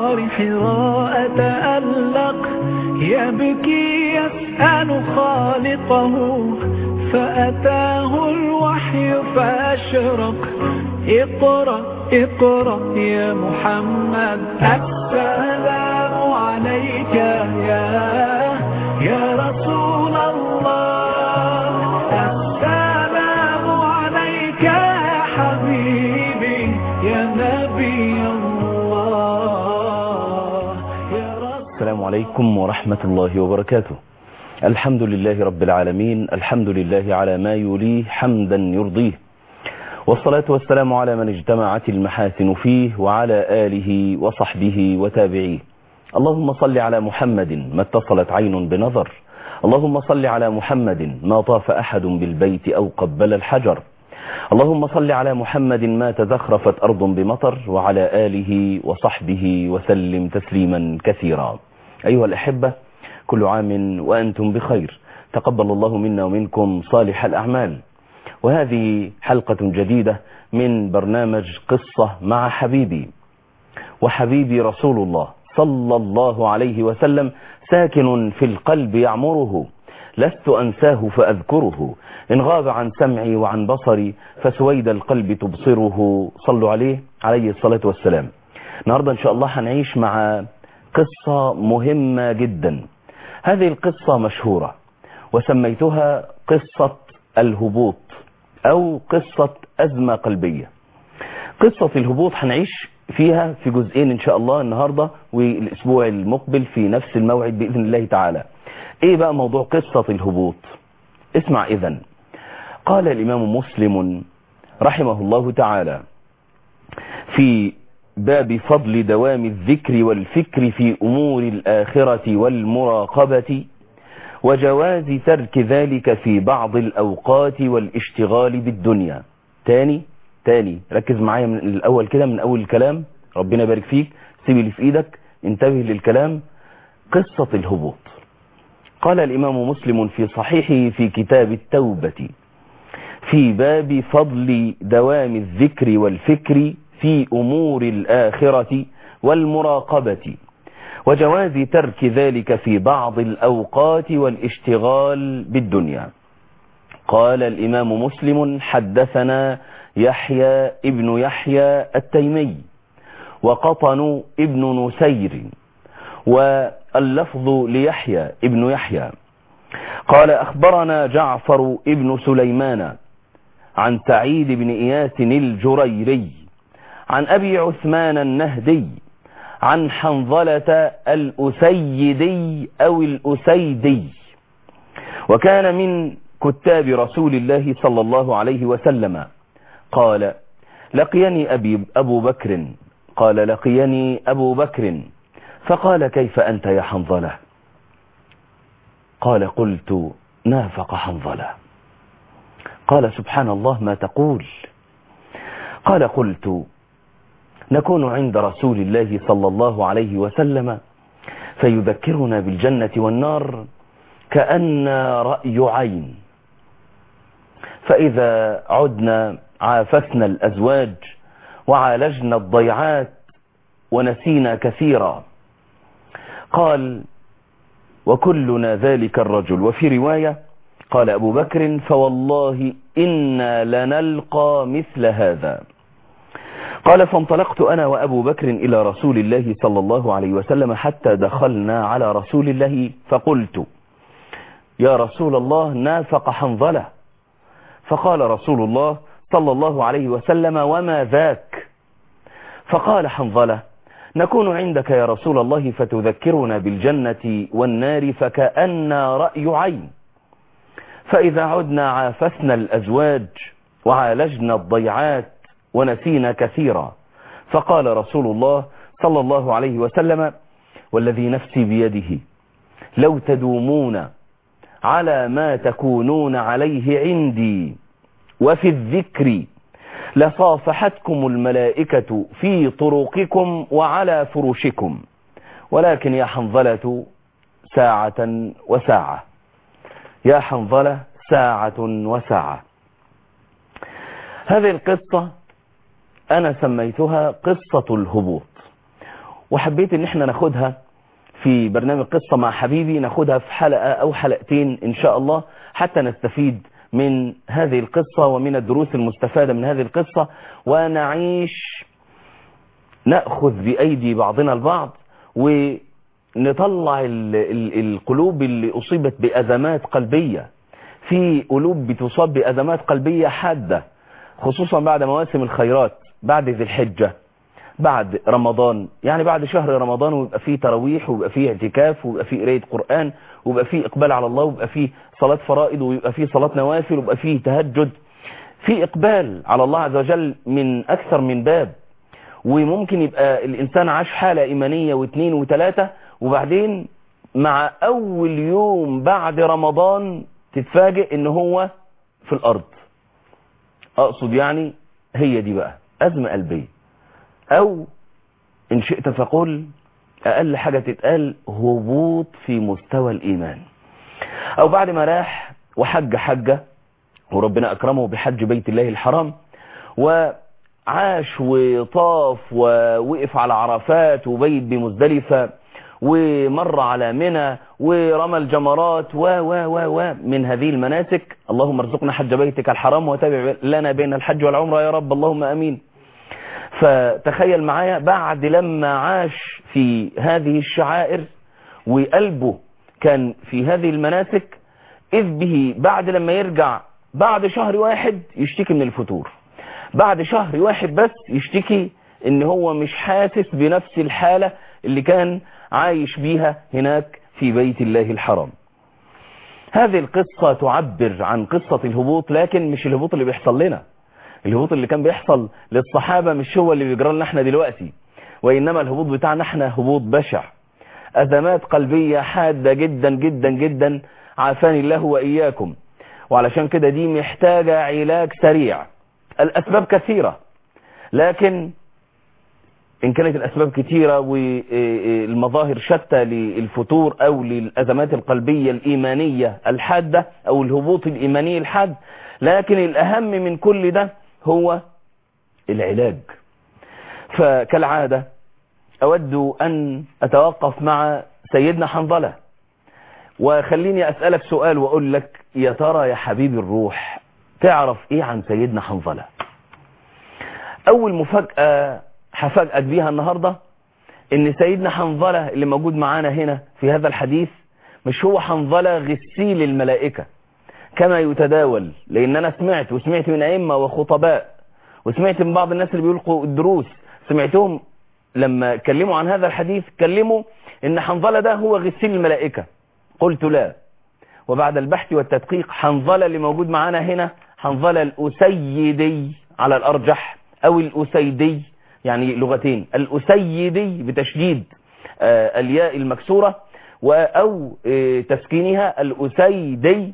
غار حراء تألق يبكي يسأل خالقه فأتاه الوحي فأشرق اقرأ اقرأ يا محمد السلام عليك يا يا رسول الله السلام عليك يا حبيبي يا نبي الله يا رسول السلام عليكم ورحمة الله وبركاته الحمد لله رب العالمين الحمد لله على ما يوليه حمدا يرضيه والصلاة والسلام على من اجتمعت المحاسن فيه وعلى آله وصحبه وتابعيه اللهم صل على محمد ما اتصلت عين بنظر اللهم صل على محمد ما طاف أحد بالبيت أو قبل الحجر اللهم صل على محمد ما تزخرفت أرض بمطر وعلى آله وصحبه وسلم تسليما كثيرا أيها الأحبة كل عام وأنتم بخير تقبل الله منا ومنكم صالح الأعمال وهذه حلقة جديدة من برنامج قصة مع حبيبي وحبيبي رسول الله صلى الله عليه وسلم ساكن في القلب يعمره لست أنساه فأذكره إن غاب عن سمعي وعن بصري فسويد القلب تبصره صلوا عليه عليه الصلاة والسلام النهاردة إن شاء الله هنعيش مع قصة مهمة جدا هذه القصة مشهورة وسميتها قصة الهبوط أو قصة أزمة قلبية قصة الهبوط هنعيش فيها في جزئين إن شاء الله النهاردة والأسبوع المقبل في نفس الموعد بإذن الله تعالى إيه بقى موضوع قصة الهبوط اسمع إذن قال الإمام مسلم رحمه الله تعالى في باب فضل دوام الذكر والفكر في أمور الآخرة والمراقبة وجواز ترك ذلك في بعض الأوقات والاشتغال بالدنيا تاني تاني ركز معايا من الأول كده من أول الكلام ربنا يبارك فيك سيب اللي في إيدك انتبه للكلام قصة الهبوط قال الإمام مسلم في صحيحه في كتاب التوبة في باب فضل دوام الذكر والفكر في أمور الآخرة والمراقبة وجواز ترك ذلك في بعض الأوقات والاشتغال بالدنيا قال الإمام مسلم حدثنا يحيى ابن يحيى التيمي وقطن ابن نسير واللفظ ليحيى ابن يحيى قال أخبرنا جعفر ابن سليمان عن سعيد بن إياس الجريري عن أبي عثمان النهدي عن حنظلة الأسيدي أو الأسيدي وكان من كتاب رسول الله صلى الله عليه وسلم قال لقيني أبي أبو بكر قال لقيني أبو بكر فقال كيف أنت يا حنظلة قال قلت نافق حنظلة قال سبحان الله ما تقول قال قلت نكون عند رسول الله صلى الله عليه وسلم فيذكرنا بالجنة والنار كأن رأي عين فإذا عدنا عافسنا الأزواج وعالجنا الضيعات ونسينا كثيرا قال وكلنا ذلك الرجل وفي رواية قال أبو بكر فوالله إنا لنلقى مثل هذا قال فانطلقت أنا وأبو بكر إلى رسول الله صلى الله عليه وسلم حتى دخلنا على رسول الله فقلت يا رسول الله نافق حنظلة فقال رسول الله صلى الله عليه وسلم وما ذاك فقال حنظلة نكون عندك يا رسول الله فتذكرنا بالجنة والنار فكأن رأي عين فإذا عدنا عافسنا الأزواج وعالجنا الضيعات ونسينا كثيرا فقال رسول الله صلى الله عليه وسلم والذي نفسي بيده لو تدومون على ما تكونون عليه عندي وفي الذكر لصافحتكم الملائكة في طرقكم وعلى فرشكم ولكن يا حنظلة ساعة وساعة يا حنظلة ساعة وساعة هذه القصة أنا سميتها قصة الهبوط وحبيت ان احنا ناخدها في برنامج قصة مع حبيبي ناخدها في حلقة او حلقتين ان شاء الله حتى نستفيد من هذه القصة ومن الدروس المستفادة من هذه القصة ونعيش نأخذ بأيدي بعضنا البعض ونطلع ال ال القلوب اللي أصيبت بأزمات قلبية في قلوب بتصاب بأزمات قلبية حادة خصوصا بعد مواسم الخيرات بعد ذي الحجة بعد رمضان يعني بعد شهر رمضان ويبقى فيه تراويح ويبقى فيه اعتكاف ويبقى فيه قرايه قرآن ويبقى فيه إقبال على الله ويبقى فيه صلاة فرائض ويبقى فيه صلاة نوافل ويبقى فيه تهجد في إقبال على الله عز وجل من أكثر من باب وممكن يبقى الإنسان عاش حالة إيمانية واثنين وثلاثة وبعدين مع أول يوم بعد رمضان تتفاجئ إن هو في الأرض أقصد يعني هي دي بقى أزمة قلبية أو إن شئت فقل أقل حاجة تتقال هبوط في مستوى الإيمان أو بعد ما راح وحج حجة وربنا أكرمه بحج بيت الله الحرام وعاش وطاف ووقف على عرفات وبيت بمزدلفة ومر على منى ورمى الجمرات و و و و من هذه المناسك اللهم ارزقنا حج بيتك الحرام وتابع لنا بين الحج والعمرة يا رب اللهم أمين فتخيل معايا بعد لما عاش في هذه الشعائر وقلبه كان في هذه المناسك إذ به بعد لما يرجع بعد شهر واحد يشتكي من الفتور بعد شهر واحد بس يشتكي ان هو مش حاسس بنفس الحالة اللي كان عايش بيها هناك في بيت الله الحرام هذه القصة تعبر عن قصة الهبوط لكن مش الهبوط اللي بيحصل لنا الهبوط اللي كان بيحصل للصحابة مش هو اللي بيجرى لنا احنا دلوقتي وإنما الهبوط بتاعنا احنا هبوط بشع أزمات قلبية حادة جدا جدا جدا عافاني الله وإياكم وعلشان كده دي محتاجة علاج سريع الأسباب كثيرة لكن إن كانت الأسباب كثيرة والمظاهر شتى للفتور أو للأزمات القلبية الإيمانية الحادة أو الهبوط الإيماني الحاد لكن الأهم من كل ده هو العلاج فكالعادة أود أن أتوقف مع سيدنا حنظلة وخليني أسألك سؤال وأقول لك يا ترى يا حبيبي الروح تعرف إيه عن سيدنا حنظلة أول مفاجأة هفاجئك بيها النهاردة إن سيدنا حنظلة اللي موجود معانا هنا في هذا الحديث مش هو حنظلة غسيل الملائكة كما يتداول لان انا سمعت وسمعت من ائمه وخطباء وسمعت من بعض الناس اللي بيلقوا الدروس سمعتهم لما كلموا عن هذا الحديث كلموا ان حنظله ده هو غسيل الملائكه قلت لا وبعد البحث والتدقيق حنظله اللي موجود معانا هنا حنظله الاسيدي على الارجح او الاسيدي يعني لغتين الاسيدي بتشديد آه الياء المكسوره او آه تسكينها الاسيدي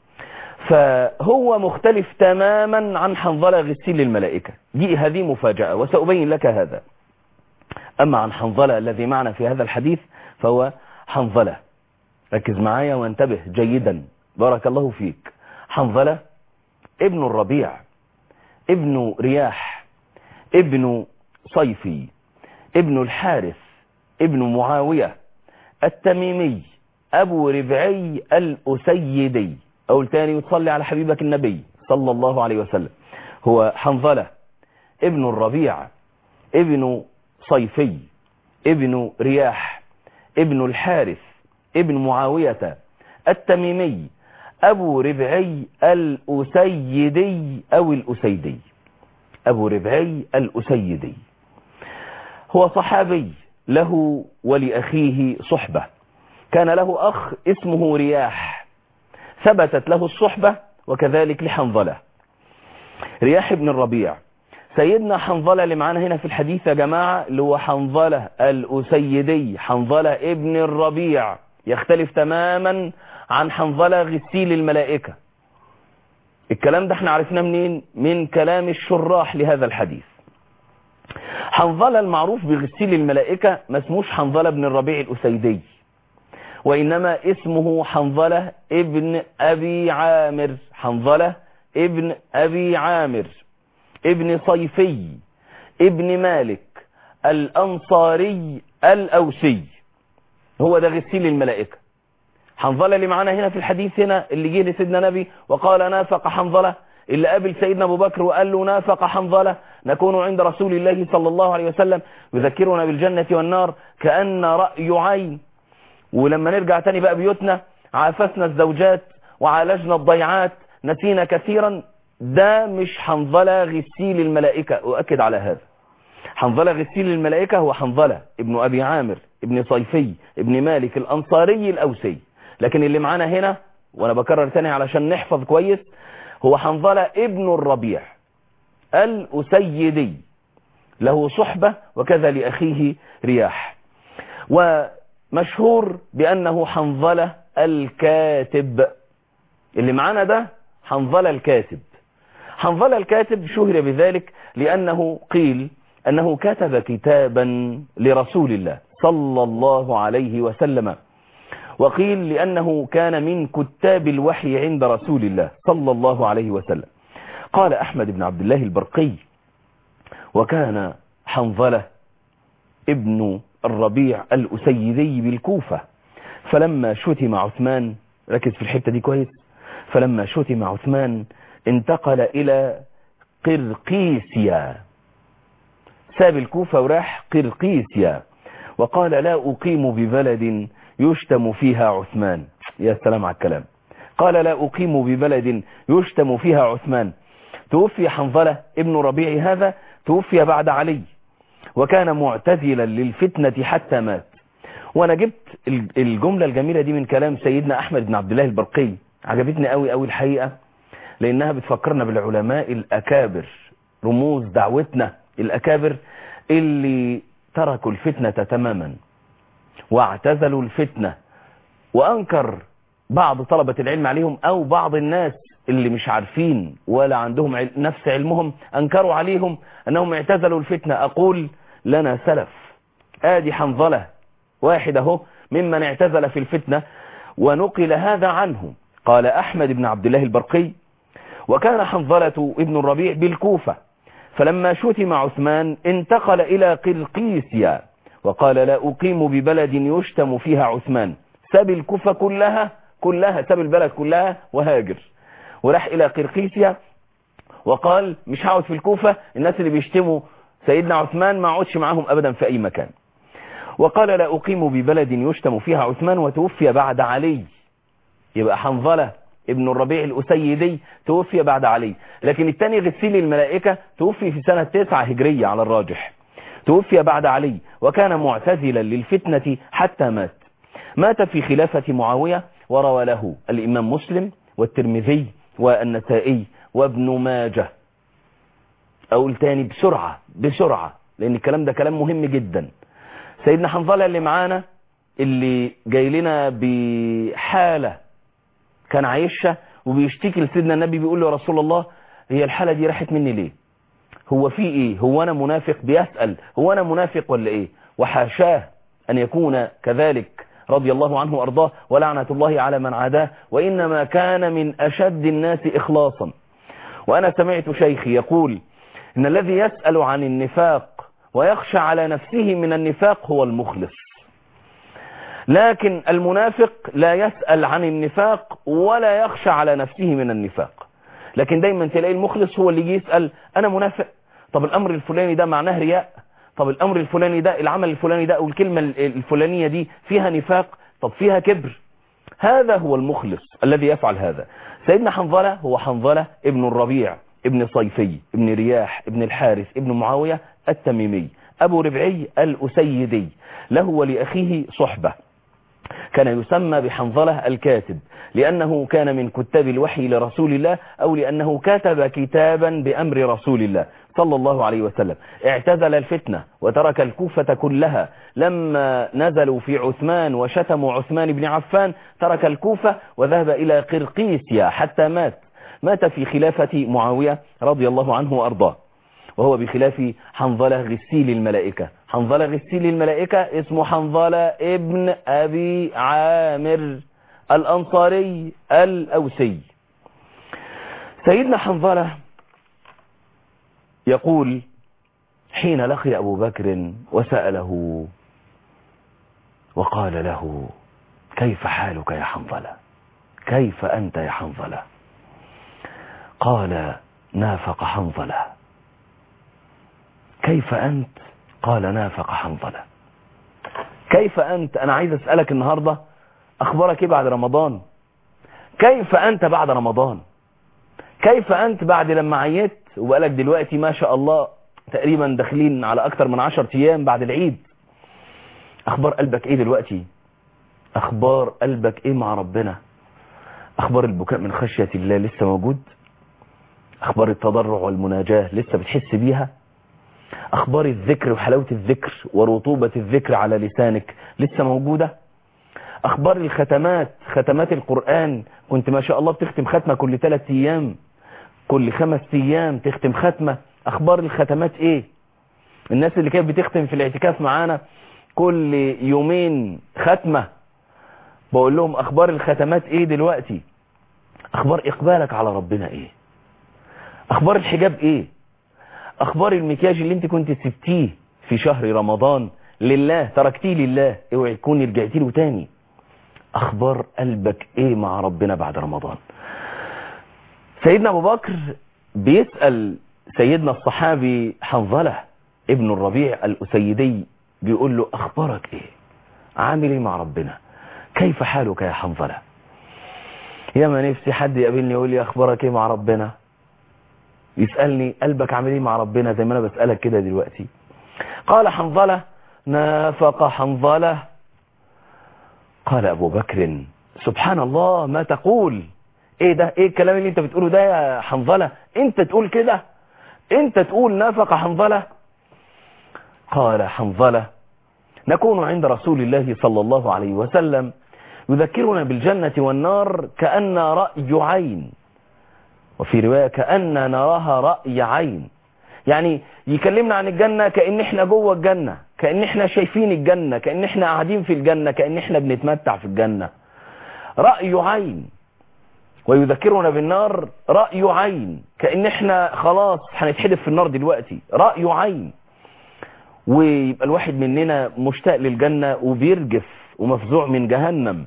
فهو مختلف تماما عن حنظلة غسيل الملائكة دي هذه مفاجأة وسأبين لك هذا أما عن حنظلة الذي معنا في هذا الحديث فهو حنظلة ركز معايا وانتبه جيدا بارك الله فيك حنظلة ابن الربيع ابن رياح ابن صيفي ابن الحارث ابن معاوية التميمي أبو ربعي الأسيدي أقول تاني وتصلي على حبيبك النبي صلى الله عليه وسلم هو حنظلة ابن الربيع ابن صيفي ابن رياح ابن الحارث ابن معاوية التميمي أبو ربعي الأسيدي أو الأسيدي أبو ربعي الأسيدي هو صحابي له ولأخيه صحبة كان له أخ اسمه رياح ثبتت له الصحبة وكذلك لحنظلة رياح بن الربيع سيدنا حنظلة اللي معانا هنا في الحديث يا جماعة اللي هو حنظلة الأسيدي حنظلة ابن الربيع يختلف تماما عن حنظلة غسيل الملائكة الكلام ده احنا عرفناه منين من كلام الشراح لهذا الحديث حنظلة المعروف بغسيل الملائكة ما اسموش حنظلة بن الربيع الأسيدي وإنما اسمه حنظلة ابن أبي عامر حنظلة ابن أبي عامر ابن صيفي ابن مالك الأنصاري الأوسي هو ده غسيل الملائكة حنظلة اللي معانا هنا في الحديث هنا اللي جه لسيدنا نبي وقال نافق حنظلة اللي قابل سيدنا أبو بكر وقال له نافق حنظلة نكون عند رسول الله صلى الله عليه وسلم يذكرنا بالجنة والنار كأن رأي عين ولما نرجع تاني بقى بيوتنا عافسنا الزوجات وعالجنا الضيعات نسينا كثيرا ده مش حنظلة غسيل الملائكة أؤكد على هذا حنظلة غسيل الملائكة هو حنظلة ابن أبي عامر ابن صيفي ابن مالك الأنصاري الأوسي لكن اللي معانا هنا وأنا بكرر تاني علشان نحفظ كويس هو حنظلة ابن الربيع الأسيدي له صحبة وكذا لأخيه رياح ومشهور بأنه حنظلة الكاتب اللي معانا ده حنظلة الكاتب حنظلة الكاتب شهر بذلك لأنه قيل أنه كتب كتابا لرسول الله صلى الله عليه وسلم وقيل لأنه كان من كتاب الوحي عند رسول الله صلى الله عليه وسلم قال أحمد بن عبد الله البرقي وكان حنظلة ابن الربيع الأسيدي بالكوفة فلما شتم عثمان ركز في الحتة دي كويس فلما شتم عثمان انتقل إلى قرقيسيا ساب الكوفة وراح قرقيسيا وقال لا أقيم ببلد يشتم فيها عثمان يا سلام على الكلام قال لا أقيم ببلد يشتم فيها عثمان توفي حنظلة ابن ربيع هذا توفي بعد علي وكان معتزلا للفتنة حتى مات وانا جبت الجملة الجميلة دي من كلام سيدنا احمد بن عبد الله البرقي عجبتني قوي قوي الحقيقة لانها بتفكرنا بالعلماء الاكابر رموز دعوتنا الاكابر اللي تركوا الفتنة تماما واعتزلوا الفتنة وانكر بعض طلبة العلم عليهم او بعض الناس اللي مش عارفين ولا عندهم عل... نفس علمهم انكروا عليهم انهم اعتزلوا الفتنة اقول لنا سلف ادي حنظلة واحد اهو ممن اعتزل في الفتنة ونقل هذا عنه قال احمد بن عبد الله البرقي وكان حنظلة ابن الربيع بالكوفة فلما شتم عثمان انتقل الى قرقيسيا وقال لا اقيم ببلد يشتم فيها عثمان ساب الكوفة كلها كلها ساب البلد كلها وهاجر وراح الى قرقيسيا وقال مش هقعد في الكوفة الناس اللي بيشتموا سيدنا عثمان ما اقعدش معاهم ابدا في اي مكان وقال لا اقيم ببلد يشتم فيها عثمان وتوفي بعد علي يبقى حنظلة ابن الربيع الأسيدي توفي بعد علي لكن الثاني غسيل الملائكة توفي في سنة 9 هجرية على الراجح توفي بعد علي وكان معتزلا للفتنة حتى مات مات في خلافة معاوية وروى له الإمام مسلم والترمذي والنسائي وابن ماجه أقول تاني بسرعة بسرعة لأن الكلام ده كلام مهم جدا سيدنا حنظلة اللي معانا اللي جاي لنا بحالة كان عايشها وبيشتكي لسيدنا النبي بيقول له يا رسول الله هي الحالة دي راحت مني ليه هو في ايه هو انا منافق بيسأل هو انا منافق ولا ايه وحاشاه ان يكون كذلك رضي الله عنه وارضاه ولعنة الله على من عاداه وانما كان من اشد الناس اخلاصا وانا سمعت شيخي يقول ان الذي يسأل عن النفاق ويخشى على نفسه من النفاق هو المخلص لكن المنافق لا يسأل عن النفاق ولا يخشى على نفسه من النفاق لكن دايما تلاقي المخلص هو اللي يجي يسأل انا منافق طب الامر الفلاني ده معناه رياء طب الامر الفلاني ده العمل الفلاني ده او الكلمة الفلانية دي فيها نفاق طب فيها كبر هذا هو المخلص الذي يفعل هذا سيدنا حنظلة هو حنظلة ابن الربيع ابن صيفي ابن رياح ابن الحارث ابن معاوية التميمي ابو ربعي الاسيدي له ولأخيه صحبة كان يسمى بحنظلة الكاتب لأنه كان من كتاب الوحي لرسول الله أو لأنه كتب كتابا بأمر رسول الله صلى الله عليه وسلم اعتزل الفتنة وترك الكوفة كلها لما نزلوا في عثمان وشتموا عثمان بن عفان ترك الكوفة وذهب إلى قرقيسيا حتى مات مات في خلافة معاوية رضي الله عنه وأرضاه وهو بخلاف حنظلة غسيل الملائكة حنظلة غسيل الملائكة اسمه حنظلة ابن أبي عامر الأنصاري الأوسي سيدنا حنظلة يقول حين لقي أبو بكر وسأله وقال له كيف حالك يا حنظلة كيف أنت يا حنظلة قال نافق حنظلة كيف أنت قال نافق حنظلة كيف أنت أنا عايز أسألك النهاردة أخبارك إيه بعد رمضان كيف أنت بعد رمضان كيف أنت بعد لما عيت وبقالك دلوقتي ما شاء الله تقريبا داخلين على أكتر من عشر أيام بعد العيد أخبار قلبك إيه دلوقتي أخبار قلبك إيه مع ربنا أخبار البكاء من خشية الله لسه موجود أخبار التضرع والمناجاة لسه بتحس بيها أخبار الذكر وحلاوة الذكر ورطوبة الذكر على لسانك لسه موجودة أخبار الختمات ختمات القرآن كنت ما شاء الله بتختم ختمة كل ثلاث أيام كل خمس أيام تختم ختمة أخبار الختمات إيه الناس اللي كانت بتختم في الاعتكاف معانا كل يومين ختمة بقول لهم أخبار الختمات إيه دلوقتي أخبار إقبالك على ربنا إيه أخبار الحجاب إيه أخبار المكياج اللي أنت كنت سبتيه في شهر رمضان لله تركتيه لله اوعي تكوني رجعتي له تاني أخبار قلبك إيه مع ربنا بعد رمضان سيدنا أبو بكر بيسأل سيدنا الصحابي حنظلة ابن الربيع الأسيدي بيقول له أخبارك إيه عامل إيه مع ربنا كيف حالك يا حنظلة يا ما نفسي حد يقابلني يقول لي أخبارك إيه مع ربنا يسألني قلبك عامل إيه مع ربنا زي ما أنا بسألك كده دلوقتي قال حنظلة نافق حنظلة قال أبو بكر سبحان الله ما تقول ايه ده ايه الكلام اللي انت بتقوله ده يا حنظلة انت تقول كده انت تقول نافق حنظلة قال حنظلة نكون عند رسول الله صلى الله عليه وسلم يذكرنا بالجنة والنار كأن رأي عين وفي رواية كأن نراها رأي عين يعني يكلمنا عن الجنة كأن احنا جوه الجنة كأن احنا شايفين الجنة كأن احنا قاعدين في الجنة كأن احنا بنتمتع في الجنة رأي عين ويذكرنا بالنار رأي عين كأن احنا خلاص هنتحدف في النار دلوقتي رأي عين ويبقى الواحد مننا مشتاق للجنة وبيرجف ومفزوع من جهنم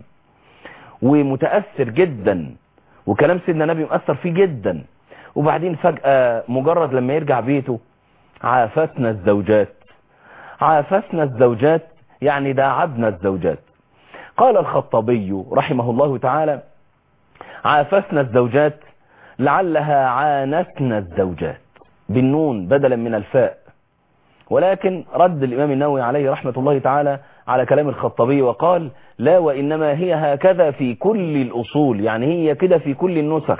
ومتأثر جدا وكلام سيدنا النبي مؤثر فيه جدا وبعدين فجأة مجرد لما يرجع بيته عافتنا الزوجات عافتنا الزوجات يعني داعبنا الزوجات قال الخطابي رحمه الله تعالى عافتنا الزوجات لعلها عانتنا الزوجات بالنون بدلا من الفاء ولكن رد الإمام النووي عليه رحمة الله تعالى على كلام الخطابي وقال لا وإنما هي هكذا في كل الأصول يعني هي كده في كل النسخ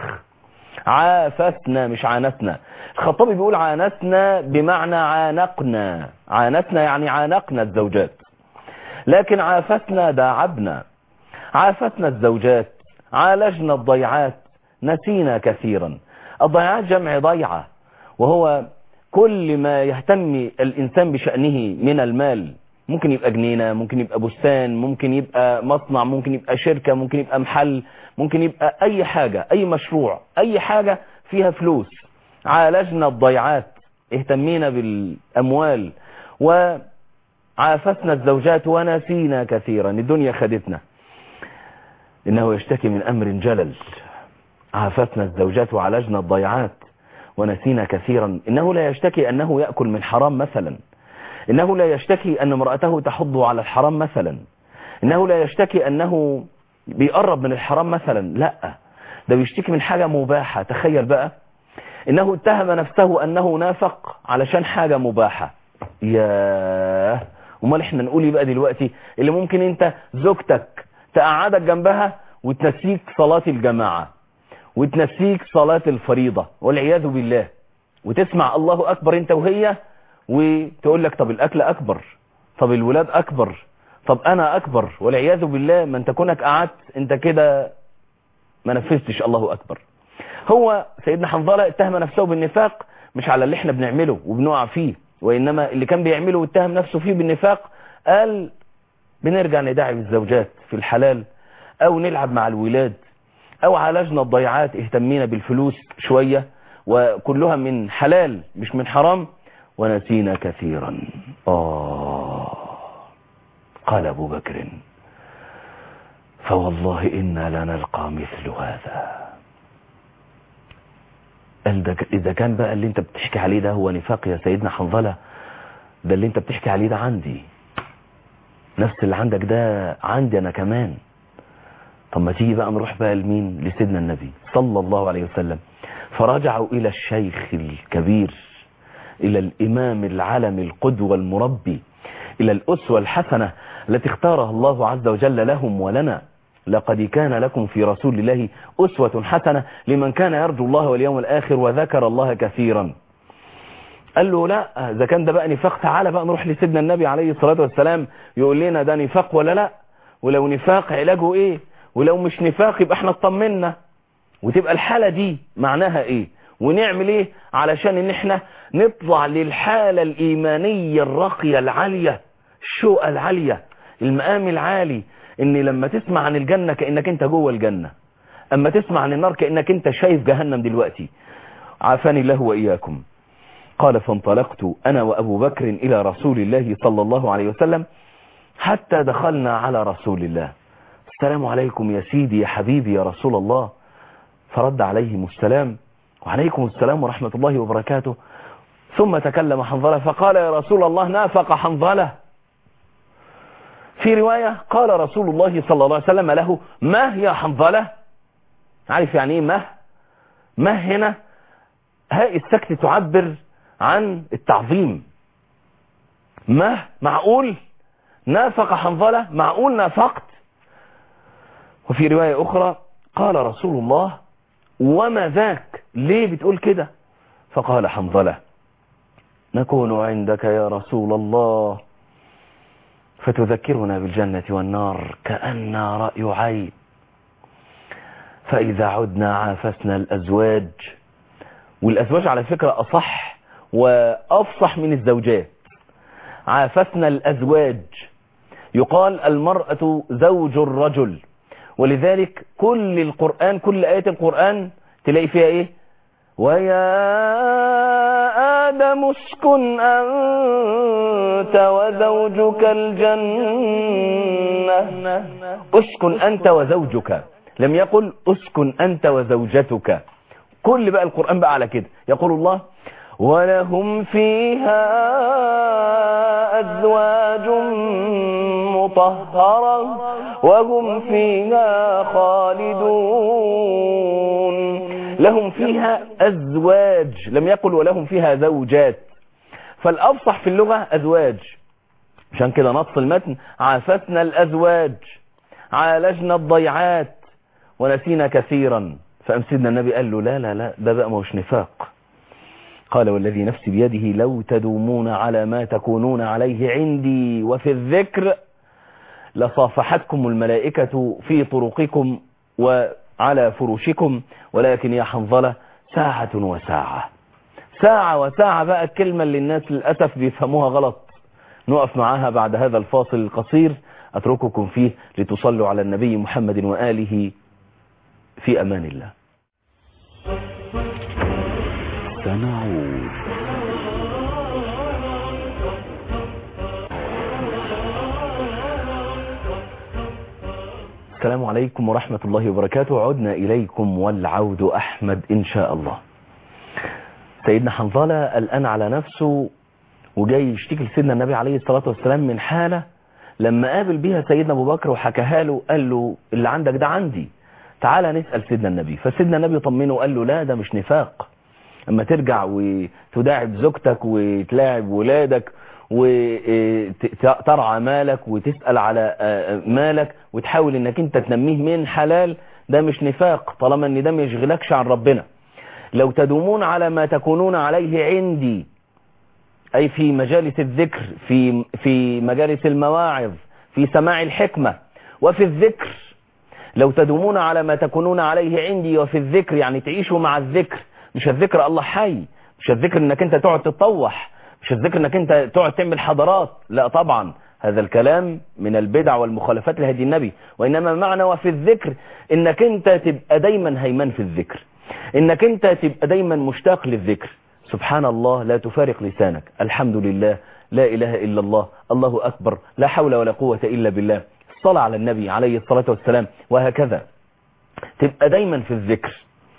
عافتنا مش عانتنا الخطابي بيقول عانتنا بمعنى عانقنا عانتنا يعني عانقنا الزوجات لكن عافتنا داعبنا عافتنا الزوجات عالجنا الضيعات نسينا كثيرا الضيعات جمع ضيعة وهو كل ما يهتم الإنسان بشأنه من المال ممكن يبقى جنينة ممكن يبقى بستان ممكن يبقى مصنع ممكن يبقى شركة ممكن يبقى محل ممكن يبقى أي حاجة أي مشروع أي حاجة فيها فلوس عالجنا الضيعات اهتمينا بالأموال وعافتنا الزوجات ونسينا كثيرا الدنيا خدتنا إنه يشتكي من أمر جلل عافتنا الزوجات وعالجنا الضيعات ونسينا كثيرا إنه لا يشتكي أنه يأكل من حرام مثلا إنه لا يشتكي أن امرأته تحض على الحرام مثلا إنه لا يشتكي أنه بيقرب من الحرام مثلا لا ده بيشتكي من حاجة مباحة تخيل بقى إنه اتهم نفسه أنه نافق علشان حاجة مباحة ياه امال احنا نقول بقى دلوقتي اللي ممكن انت زوجتك تقعدك جنبها وتنسيك صلاة الجماعة وتنسيك صلاة الفريضة والعياذ بالله وتسمع الله أكبر انت وهي وتقول لك طب الأكل أكبر طب الولاد أكبر طب أنا أكبر والعياذ بالله ما انت كونك قعدت انت كده ما نفذتش الله أكبر هو سيدنا حنظلة اتهم نفسه بالنفاق مش على اللي احنا بنعمله وبنقع فيه وإنما اللي كان بيعمله واتهم نفسه فيه بالنفاق قال بنرجع نداعب الزوجات في الحلال أو نلعب مع الولاد أو عالجنا الضيعات اهتمينا بالفلوس شوية وكلها من حلال مش من حرام ونسينا كثيرا آه قال أبو بكر فوالله إنا لنلقى مثل هذا قال ده إذا كان بقى اللي انت بتحكي عليه ده هو نفاق يا سيدنا حنظلة ده اللي انت بتحكي عليه ده عندي نفس اللي عندك ده عندي أنا كمان طب ما تيجي بقى نروح بقى لمين لسيدنا النبي صلى الله عليه وسلم فرجعوا إلى الشيخ الكبير إلى الإمام العلم القدوة المربي إلى الأسوة الحسنة التي اختارها الله عز وجل لهم ولنا لقد كان لكم في رسول الله أسوة حسنة لمن كان يرجو الله واليوم الآخر وذكر الله كثيرا قال له لا إذا كان ده بقى نفاق تعالى بقى نروح لسيدنا النبي عليه الصلاة والسلام يقول لنا ده نفاق ولا لا ولو نفاق علاجه ايه ولو مش نفاق يبقى احنا اطمنا وتبقى الحالة دي معناها ايه ونعمل ايه علشان ان احنا نطلع للحالة الايمانية الراقية العالية الشوقة العالية المقام العالي ان لما تسمع عن الجنة كأنك انت جوه الجنة اما تسمع عن النار كأنك انت شايف جهنم دلوقتي عافاني الله وإياكم قال فانطلقت أنا وأبو بكر إلى رسول الله صلى الله عليه وسلم حتى دخلنا على رسول الله السلام عليكم يا سيدي يا حبيبي يا رسول الله فرد عليهم السلام وعليكم السلام ورحمة الله وبركاته ثم تكلم حنظلة فقال يا رسول الله نافق حنظلة في رواية قال رسول الله صلى الله عليه وسلم له ما يا حنظلة عارف يعني ايه ما ما هنا هاء السكت تعبر عن التعظيم ما معقول نافق حنظلة معقول نافقت وفي رواية أخرى قال رسول الله وما ذاك ليه بتقول كده فقال حنظلة نكون عندك يا رسول الله فتذكرنا بالجنة والنار كأننا رأي عين فإذا عدنا عافسنا الأزواج والأزواج على فكرة أصح وأفصح من الزوجات عافسنا الأزواج يقال المرأة زوج الرجل ولذلك كل القرآن كل آية القرآن تلاقي فيها إيه ويا آدم اسكن أنت وزوجك الجنة اسكن أنت وزوجك لم يقل اسكن أنت وزوجتك كل بقى القرآن بقى على كده يقول الله ولهم فيها أزواج مطهرة وهم فيها خالدون لهم فيها أزواج لم يقل ولهم فيها زوجات فالأفصح في اللغة أزواج عشان كده نص المتن عافسنا الأزواج عالجنا الضيعات ونسينا كثيرا فأم سيدنا النبي قال له لا لا لا ده بقى مش نفاق قال والذي نفسي بيده لو تدومون على ما تكونون عليه عندي وفي الذكر لصافحتكم الملائكة في طرقكم وعلى فروشكم ولكن يا حنظلة ساعة وساعة ساعة وساعة بقى الكلمة اللي الناس للأسف بيفهموها غلط نقف معاها بعد هذا الفاصل القصير أترككم فيه لتصلوا على النبي محمد وآله في أمان الله سنعود السلام عليكم ورحمة الله وبركاته عدنا إليكم والعود أحمد إن شاء الله سيدنا حنظلة الآن على نفسه وجاي يشتكي لسيدنا النبي عليه الصلاة والسلام من حالة لما قابل بيها سيدنا أبو بكر وحكاها له قال له اللي عندك ده عندي تعالى نسأل سيدنا النبي فسيدنا النبي طمنه وقال له لا ده مش نفاق اما ترجع وتداعب زوجتك وتلاعب ولادك وترعى مالك وتسأل على مالك وتحاول انك انت تنميه من حلال ده مش نفاق طالما ان ده ما يشغلكش عن ربنا لو تدومون على ما تكونون عليه عندي اي في مجالس الذكر في في مجالس المواعظ في سماع الحكمة وفي الذكر لو تدومون على ما تكونون عليه عندي وفي الذكر يعني تعيشوا مع الذكر مش الذكر الله حي مش الذكر انك انت تقعد تطوح مش الذكر انك انت تقعد تعمل حضارات لا طبعا هذا الكلام من البدع والمخالفات لهدي النبي وإنما معنى وفي الذكر انك انت تبقى دايما هيمن في الذكر انك انت تبقى دايما مشتاق للذكر سبحان الله لا تفارق لسانك الحمد لله لا إله إلا الله الله أكبر لا حول ولا قوة إلا بالله الصلاة على النبي عليه الصلاة والسلام وهكذا تبقى دايما في الذكر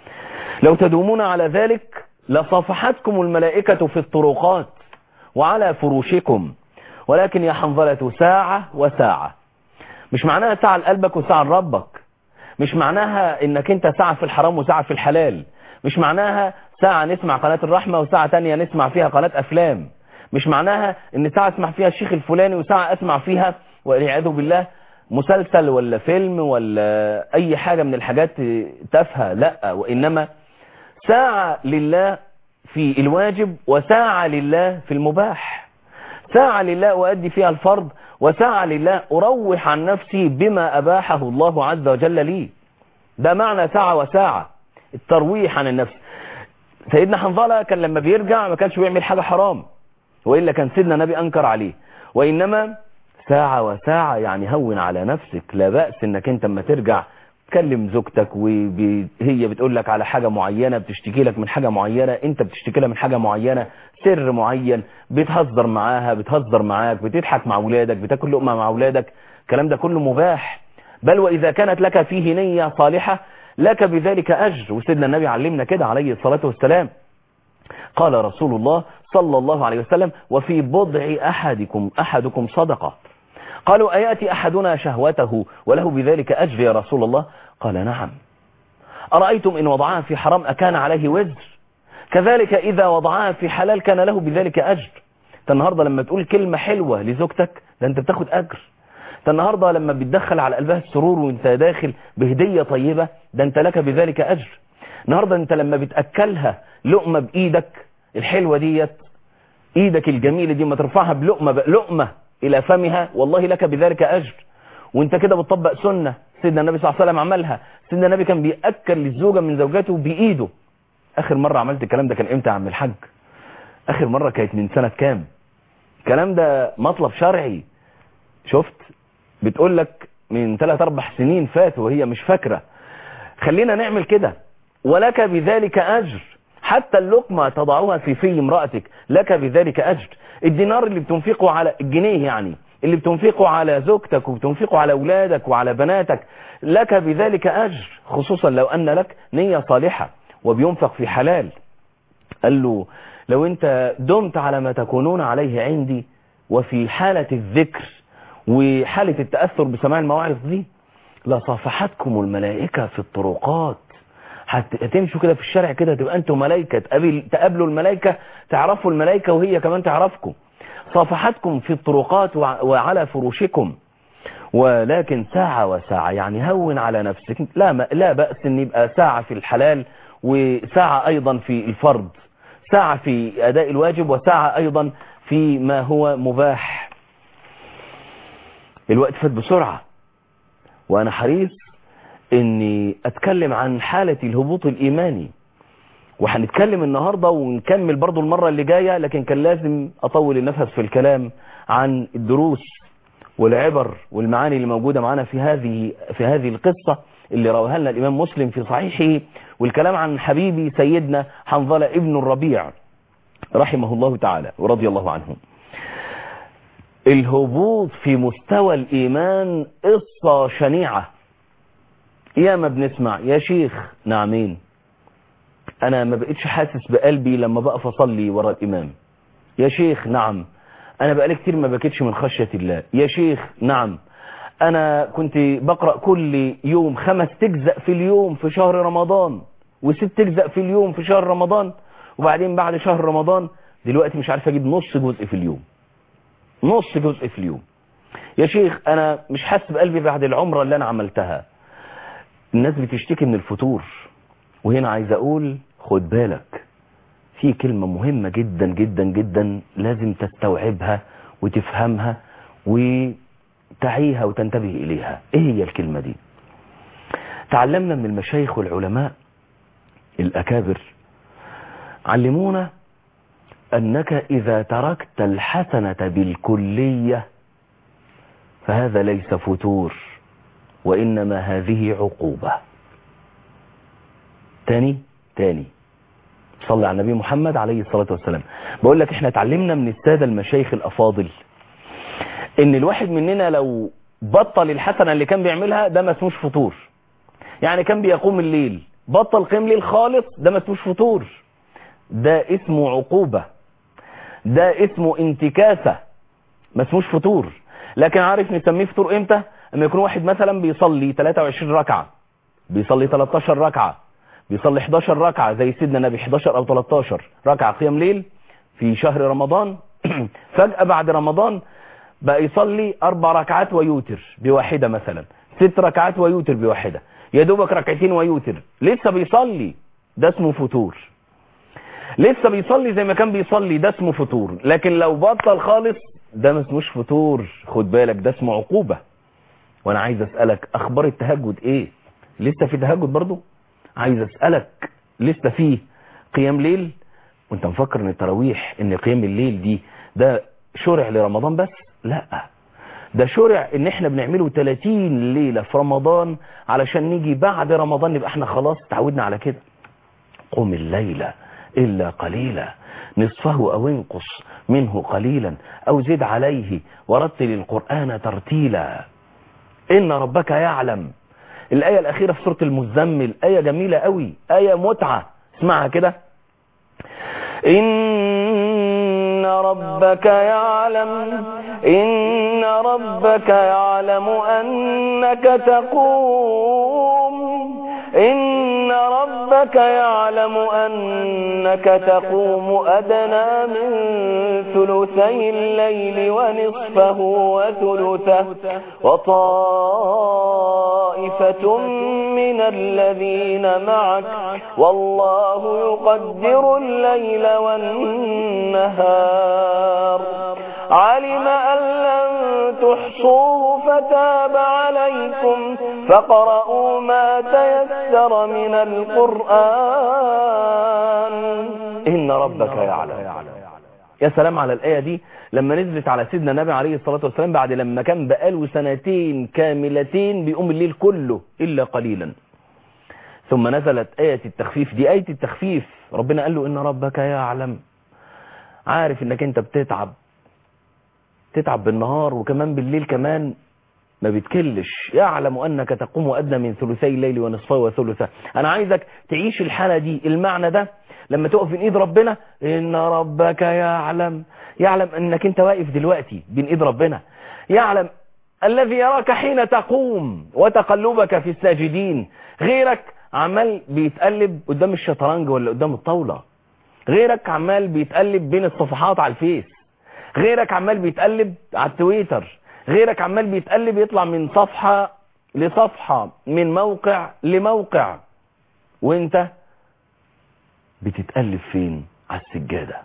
لو تدومون على ذلك لصافحتكم الملائكة في الطرقات وعلى فروشكم ولكن يا حنظلة ساعة وساعة مش معناها ساعة لقلبك وساعة لربك مش معناها انك انت ساعة في الحرام وساعة في الحلال مش معناها ساعة نسمع قناة الرحمة وساعة تانية نسمع فيها قناة افلام مش معناها ان ساعة اسمع فيها الشيخ الفلاني وساعة اسمع فيها والعياذ بالله مسلسل ولا فيلم ولا اي حاجة من الحاجات تافهة لا وانما ساعة لله في الواجب وساعة لله في المباح ساعة لله أؤدي فيها الفرض وساعة لله أروح عن نفسي بما أباحه الله عز وجل لي ده معنى ساعة وساعة الترويح عن النفس سيدنا حنظلة كان لما بيرجع ما كانش بيعمل حاجة حرام وإلا كان سيدنا النبي أنكر عليه وإنما ساعة وساعة يعني هون على نفسك لا بأس إنك أنت لما ترجع تكلم زوجتك وهي بتقول لك على حاجة معينة بتشتكي لك من حاجة معينة انت بتشتكي لها من حاجة معينة سر معين بتهزر معاها بتهزر معاك بتضحك مع اولادك بتاكل لقمة مع اولادك الكلام ده كله مباح بل واذا كانت لك فيه نية صالحة لك بذلك اجر وسيدنا النبي علمنا كده عليه الصلاة والسلام قال رسول الله صلى الله عليه وسلم وفي بضع احدكم احدكم صدقة قالوا أيأتي أحدنا شهوته وله بذلك أجر يا رسول الله قال نعم أرأيتم إن وضعها في حرام أكان عليه وزر كذلك إذا وضعها في حلال كان له بذلك أجر انت النهاردة لما تقول كلمة حلوة لزوجتك ده انت بتاخد أجر انت النهاردة لما بتدخل على قلبها السرور وانت داخل بهدية طيبة ده انت لك بذلك أجر النهاردة انت لما بتأكلها لقمة بإيدك الحلوة ديت ايدك الجميلة دي ما ترفعها بلقمة بلقمة الى فمها والله لك بذلك اجر وانت كده بتطبق سنة سيدنا النبي صلى الله عليه وسلم عملها سيدنا النبي كان بيأكل للزوجة من زوجاته بايده اخر مرة عملت الكلام ده كان امتى يا عم الحاج اخر مرة كانت من سنة كام الكلام ده مطلب شرعي شفت بتقول لك من 3 4 سنين فاتوا وهي مش فاكرة خلينا نعمل كده ولك بذلك اجر حتى اللقمة تضعها في في امرأتك لك بذلك اجر الدينار اللي بتنفقه على الجنيه يعني اللي بتنفقه على زوجتك وبتنفقه على اولادك وعلى بناتك لك بذلك اجر خصوصا لو ان لك نية صالحة وبينفق في حلال قال له لو انت دمت على ما تكونون عليه عندي وفي حالة الذكر وحالة التأثر بسماع المواعظ دي لصافحتكم الملائكة في الطرقات هتمشوا كده في الشارع كده تبقى انتوا ملائكة تقابل تقابلوا الملائكة تعرفوا الملائكة وهي كمان تعرفكم صافحتكم في الطرقات وعلى فروشكم ولكن ساعة وساعة يعني هون على نفسك لا ما لا بأس ان يبقى ساعة في الحلال وساعة ايضا في الفرض ساعة في اداء الواجب وساعة ايضا في ما هو مباح الوقت فات بسرعة وانا حريص اني اتكلم عن حالة الهبوط الايماني وهنتكلم النهاردة ونكمل برضو المرة اللي جاية لكن كان لازم اطول النفس في الكلام عن الدروس والعبر والمعاني اللي موجودة معنا في هذه في هذه القصة اللي رواها لنا الامام مسلم في صحيحه والكلام عن حبيبي سيدنا حنظلة ابن الربيع رحمه الله تعالى ورضي الله عنه الهبوط في مستوى الايمان قصة شنيعة يا ما بنسمع يا شيخ نعمين انا ما بقتش حاسس بقلبي لما بقف اصلي ورا الامام يا شيخ نعم انا بقالي كتير ما بكيتش من خشية الله يا شيخ نعم انا كنت بقرأ كل يوم خمس تجزأ في اليوم في شهر رمضان وست تجزأ في اليوم في شهر رمضان وبعدين بعد شهر رمضان دلوقتي مش عارف اجيب نص جزء في اليوم نص جزء في اليوم يا شيخ انا مش حاسس بقلبي بعد العمرة اللي انا عملتها الناس بتشتكي من الفتور وهنا عايز اقول خد بالك في كلمة مهمة جدا جدا جدا لازم تستوعبها وتفهمها وتعيها وتنتبه اليها ايه هي الكلمة دي تعلمنا من المشايخ والعلماء الاكابر علمونا انك اذا تركت الحسنة بالكلية فهذا ليس فتور وإنما هذه عقوبة تاني تاني صلى على النبي محمد عليه الصلاة والسلام بقول لك احنا اتعلمنا من السادة المشايخ الأفاضل ان الواحد مننا لو بطل الحسنة اللي كان بيعملها ده ما اسموش فطور يعني كان بيقوم الليل بطل قيام ليل خالص ده ما اسموش فطور ده اسمه عقوبة ده اسمه انتكاسة ما اسموش فطور لكن عارف نسميه فطور امتى اما يكون واحد مثلا بيصلي 23 ركعة بيصلي 13 ركعة بيصلي 11 ركعة زي سيدنا النبي 11 او 13 ركعة قيام ليل في شهر رمضان فجأة بعد رمضان بقى يصلي اربع ركعات ويوتر بواحدة مثلا ست ركعات ويوتر بواحدة يا دوبك ركعتين ويوتر لسه بيصلي ده اسمه فتور لسه بيصلي زي ما كان بيصلي ده اسمه فطور لكن لو بطل خالص ده ما اسموش فطور خد بالك ده اسمه عقوبة وانا عايز اسألك اخبار التهجد ايه لسه في تهجد برضو عايز اسألك لسه في قيام ليل وانت مفكر ان التراويح ان قيام الليل دي ده شرع لرمضان بس لا ده شرع ان احنا بنعمله 30 ليلة في رمضان علشان نيجي بعد رمضان نبقى احنا خلاص تعودنا على كده قم الليل إلا قليلا نصفه أو انقص منه قليلا أو زد عليه ورتل القرآن ترتيلا إن ربك يعلم الآية الأخيرة في سورة المزمل آية جميلة قوي آية متعة اسمعها كده إن ربك يعلم إن ربك يعلم أنك تقوم إن ربك يعلم أنك تقوم أدنى من ثلثي الليل ونصفه وثلثه وطائفة من الذين معك والله يقدر الليل والنهار علم أن لن تحصوه فتاب عليكم فقرأوا ما تيسر من القرآن إن ربك يعلم يا سلام على الآية دي لما نزلت على سيدنا النبي عليه الصلاة والسلام بعد لما كان بقاله سنتين كاملتين بيقوم الليل كله إلا قليلا ثم نزلت آية التخفيف دي آية التخفيف ربنا قال له إن ربك يعلم عارف انك انت بتتعب تتعب بالنهار وكمان بالليل كمان ما بتكلش يعلم أنك تقوم أدنى من ثلثي الليل ونصفه وثلثه أنا عايزك تعيش الحالة دي المعنى ده لما تقف بين إيد ربنا إن ربك يعلم يعلم أنك أنت واقف دلوقتي بين إيد ربنا يعلم الذي يراك حين تقوم وتقلبك في الساجدين غيرك عمال بيتقلب قدام الشطرنج ولا قدام الطاولة غيرك عمال بيتقلب بين الصفحات على الفيس غيرك عمال بيتقلب على التويتر غيرك عمال بيتقلب يطلع من صفحة لصفحة من موقع لموقع وانت بتتقلب فين على السجادة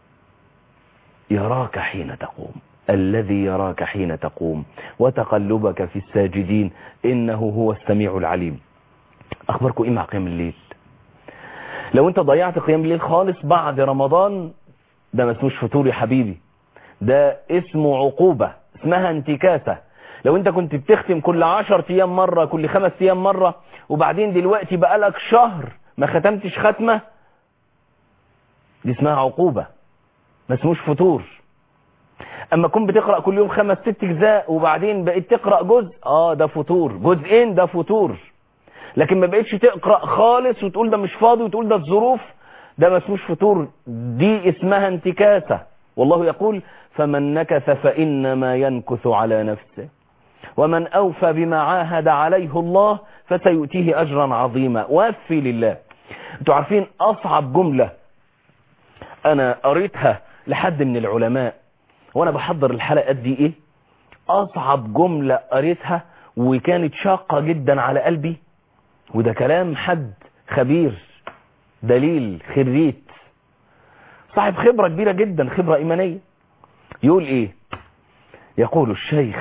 يراك حين تقوم الذي يراك حين تقوم وتقلبك في الساجدين إنه هو السميع العليم أخبركم إيه مع قيام الليل لو انت ضيعت قيام الليل خالص بعد رمضان ده ما اسموش فطور يا حبيبي ده اسمه عقوبة اسمها انتكاسة لو انت كنت بتختم كل عشر ايام مرة كل خمس ايام مرة وبعدين دلوقتي بقالك شهر ما ختمتش ختمة دي اسمها عقوبة ما اسموش فطور اما كنت بتقرأ كل يوم خمس ست اجزاء وبعدين بقيت تقرأ جزء اه ده فطور جزئين ده فطور لكن ما بقيتش تقرأ خالص وتقول ده مش فاضي وتقول ده الظروف ده ما اسموش فطور دي اسمها انتكاسة والله يقول فمن نكث فإنما ينكث على نفسه ومن أوفى بما عاهد عليه الله فسيؤتيه أجرا عظيما وفي لله انتوا عارفين أصعب جملة أنا قريتها لحد من العلماء وأنا بحضر الحلقات دي إيه أصعب جملة قريتها وكانت شاقة جدا على قلبي وده كلام حد خبير دليل خريت صاحب خبرة كبيرة جدا خبرة إيمانية يقول إيه يقول الشيخ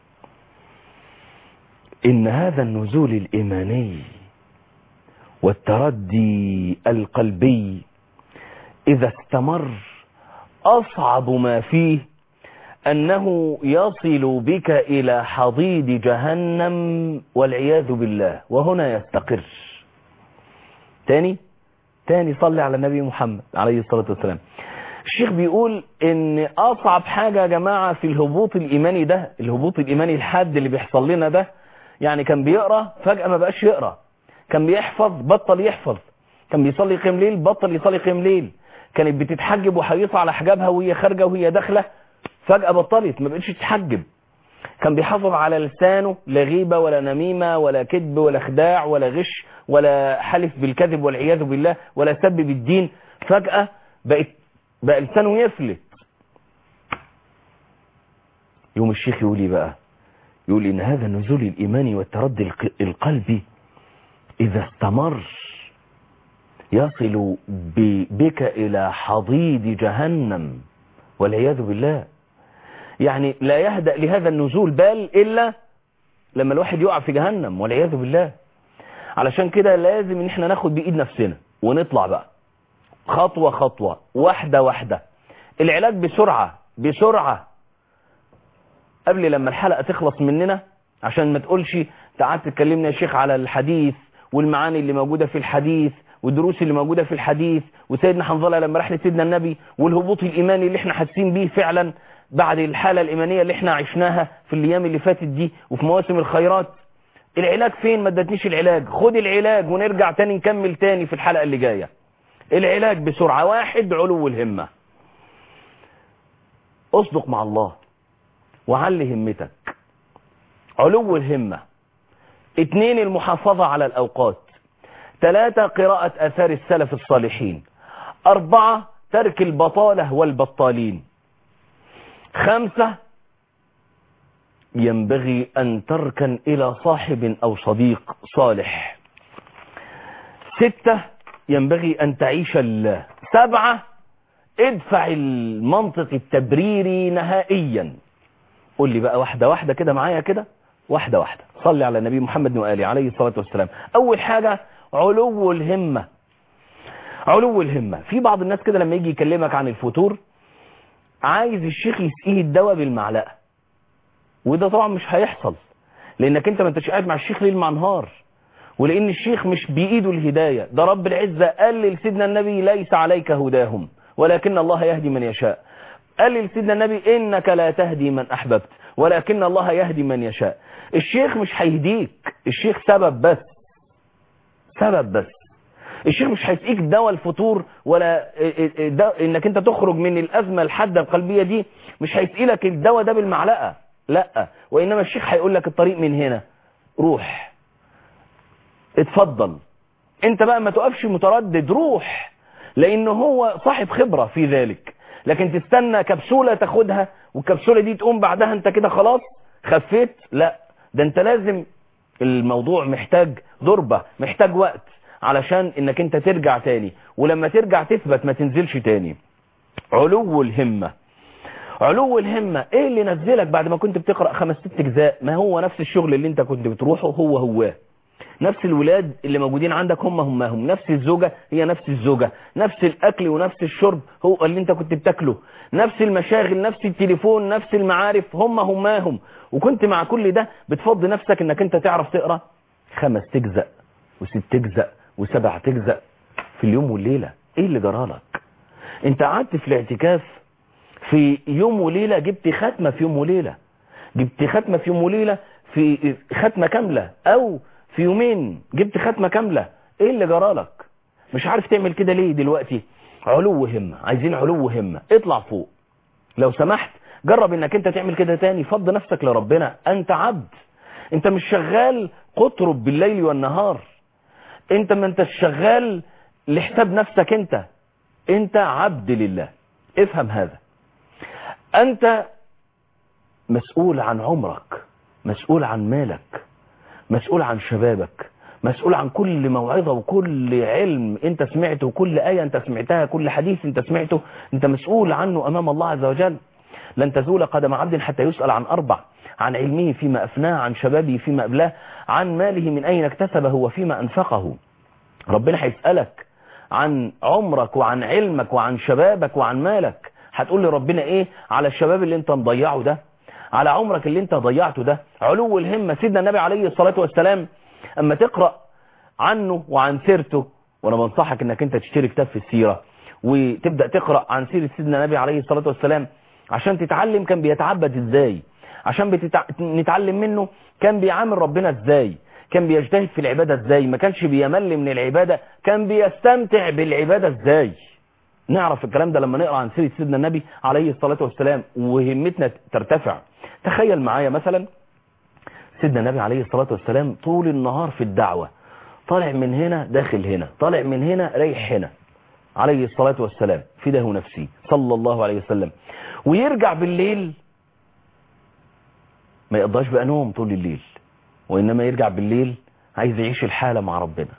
إن هذا النزول الإيماني والتردي القلبي إذا استمر أصعب ما فيه أنه يصل بك إلى حضيض جهنم والعياذ بالله وهنا يستقر تاني تاني صلي على النبي محمد عليه الصلاة والسلام الشيخ بيقول ان اصعب حاجة يا جماعة في الهبوط الايماني ده الهبوط الايماني الحاد اللي بيحصل لنا ده يعني كان بيقرأ فجأة ما بقاش يقرأ كان بيحفظ بطل يحفظ كان بيصلي قيام ليل بطل يصلي قيام ليل كانت بتتحجب وحريصة على حجابها وهي خارجة وهي داخلة فجأة بطلت ما بقتش تتحجب كان بيحافظ على لسانه لا غيبة ولا نميمة ولا كذب ولا خداع ولا غش ولا حلف بالكذب والعياذ بالله ولا سب بالدين فجأة بقت بقى لسانه يفلت يوم الشيخ يقول لي بقى يقول إن هذا النزول الإيماني والتردي الق- القلبي إذا استمر يصل ب- بك إلى حضيض جهنم والعياذ بالله يعني لا يهدأ لهذا النزول بال إلا لما الواحد يقع في جهنم والعياذ بالله علشان كده لازم ان احنا ناخد بإيد نفسنا ونطلع بقى خطوة خطوة واحدة واحدة العلاج بسرعة بسرعة قبل لما الحلقة تخلص مننا عشان ما تقولش تعال تكلمنا يا شيخ على الحديث والمعاني اللي موجودة في الحديث والدروس اللي موجودة في الحديث وسيدنا حنظلة لما راح لسيدنا النبي والهبوط الإيماني اللي احنا حاسين بيه فعلا بعد الحالة الإيمانية اللي احنا عشناها في الأيام اللي فاتت دي وفي مواسم الخيرات العلاج فين ما ادتنيش العلاج خد العلاج ونرجع تاني نكمل تاني في الحلقة اللي جاية العلاج بسرعة واحد علو الهمة اصدق مع الله وعلي همتك علو الهمة اتنين المحافظة على الأوقات ثلاثة قراءة أثار السلف الصالحين أربعة ترك البطالة والبطالين خمسة ينبغي أن تركن إلى صاحب أو صديق صالح ستة ينبغي أن تعيش الله سبعة ادفع المنطق التبريري نهائيا قول لي بقى واحدة واحدة كده معايا كده واحدة واحدة صلي على النبي محمد وآله عليه الصلاة والسلام أول حاجة علو الهمة علو الهمة في بعض الناس كده لما يجي يكلمك عن الفتور عايز الشيخ يسقيه الدواء بالمعلقة وده طبعا مش هيحصل لانك انت ما انتش قاعد مع الشيخ ليل مع نهار ولان الشيخ مش بايده الهداية ده رب العزة قال لسيدنا النبي ليس عليك هداهم ولكن الله يهدي من يشاء قال لسيدنا النبي انك لا تهدي من احببت ولكن الله يهدي من يشاء الشيخ مش هيهديك الشيخ سبب بس سبب بس الشيخ مش هيسقيك دواء الفتور ولا ده انك انت تخرج من الازمه الحاده القلبيه دي مش هيسقي لك الدواء ده بالمعلقه لا وانما الشيخ هيقول لك الطريق من هنا روح اتفضل انت بقى ما تقفش متردد روح لان هو صاحب خبره في ذلك لكن تستنى كبسوله تاخدها والكبسوله دي تقوم بعدها انت كده خلاص خفيت لا ده انت لازم الموضوع محتاج ضربه محتاج وقت علشان انك انت ترجع تاني ولما ترجع تثبت ما تنزلش تاني علو الهمة علو الهمة ايه اللي نزلك بعد ما كنت بتقرأ خمس ست اجزاء ما هو نفس الشغل اللي انت كنت بتروحه هو هو نفس الولاد اللي موجودين عندك هم هم هم نفس الزوجة هي نفس الزوجة نفس الاكل ونفس الشرب هو اللي انت كنت بتاكله نفس المشاغل نفس التليفون نفس المعارف هم هم هم وكنت مع كل ده بتفضي نفسك انك انت تعرف تقرأ خمس تجزأ وست تجزأ وسبع تجزأ في اليوم والليلة ايه اللي جرالك انت قعدت في الاعتكاف في يوم وليلة جبت ختمة في يوم وليلة جبت ختمة في يوم وليلة في ختمة كاملة او في يومين جبت ختمة كاملة ايه اللي جرالك مش عارف تعمل كده ليه دلوقتي علو همة عايزين علو همة اطلع فوق لو سمحت جرب انك انت تعمل كده تاني فض نفسك لربنا انت عبد انت مش شغال قطرب بالليل والنهار انت ما انت شغال لحساب نفسك انت انت عبد لله افهم هذا انت مسؤول عن عمرك مسؤول عن مالك مسؤول عن شبابك مسؤول عن كل موعظة وكل علم انت سمعته وكل آية انت سمعتها كل حديث انت سمعته انت مسؤول عنه امام الله عز وجل لن تزول قدم عبد حتى يسأل عن أربع عن علمه فيما أفناه عن شبابه فيما أبلاه عن ماله من أين اكتسبه وفيما أنفقه ربنا هيسألك عن عمرك وعن علمك وعن شبابك وعن مالك هتقول لي ربنا ايه على الشباب اللي انت مضيعه ده على عمرك اللي انت ضيعته ده علو الهمة سيدنا النبي عليه الصلاة والسلام اما تقرأ عنه وعن سيرته وانا بنصحك انك انت تشتري كتاب في السيرة وتبدأ تقرأ عن سيرة سيدنا النبي عليه الصلاة والسلام عشان تتعلم كان بيتعبد ازاي عشان بتتع... نتعلم منه كان بيعامل ربنا ازاي كان بيجتهد في العبادة ازاي ما كانش بيمل من العبادة كان بيستمتع بالعبادة ازاي نعرف الكلام ده لما نقرأ عن سيرة سيدنا النبي عليه الصلاة والسلام وهمتنا ترتفع تخيل معايا مثلا سيدنا النبي عليه الصلاة والسلام طول النهار في الدعوة طالع من هنا داخل هنا طالع من هنا رايح هنا عليه الصلاة والسلام فداه نفسي صلى الله عليه وسلم ويرجع بالليل ما يقضاش بقى نوم طول الليل وإنما يرجع بالليل عايز يعيش الحالة مع ربنا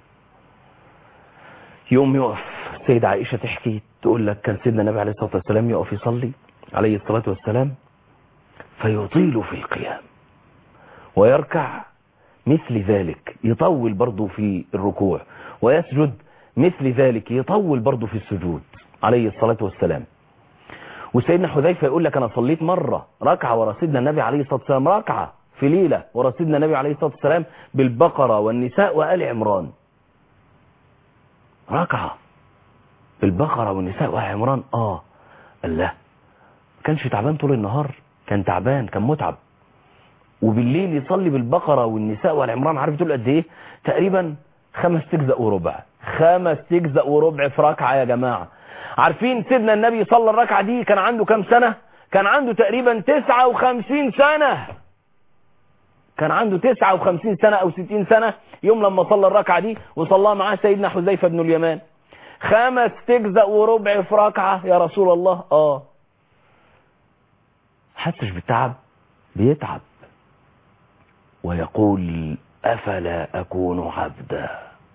يوم يقف سيدة عائشة تحكي تقول لك كان سيدنا النبي عليه الصلاة والسلام يقف يصلي عليه الصلاة والسلام فيطيل في القيام ويركع مثل ذلك يطول برضه في الركوع ويسجد مثل ذلك يطول برضه في السجود عليه الصلاة والسلام وسيدنا حذيفة يقول لك أنا صليت مرة ركعة ورا سيدنا النبي عليه الصلاة والسلام ركعة في ليلة ورا سيدنا النبي عليه الصلاة والسلام بالبقرة والنساء وآل عمران ركعة بالبقرة والنساء وآل عمران آه الله كانش تعبان طول النهار كان تعبان كان متعب وبالليل يصلي بالبقرة والنساء والعمران عارف تقول قد ايه تقريبا خمس تجزء وربع خمس تجزء وربع في ركعة يا جماعة عارفين سيدنا النبي صلى الركعة دي كان عنده كام سنة كان عنده تقريبا تسعة وخمسين سنة كان عنده تسعة وخمسين سنة او ستين سنة يوم لما صلى الركعة دي وصلى معاه سيدنا حذيفة بن اليمان خمس تجزء وربع في ركعة يا رسول الله اه حسش بالتعب بيتعب ويقول أفلا أكون عبدا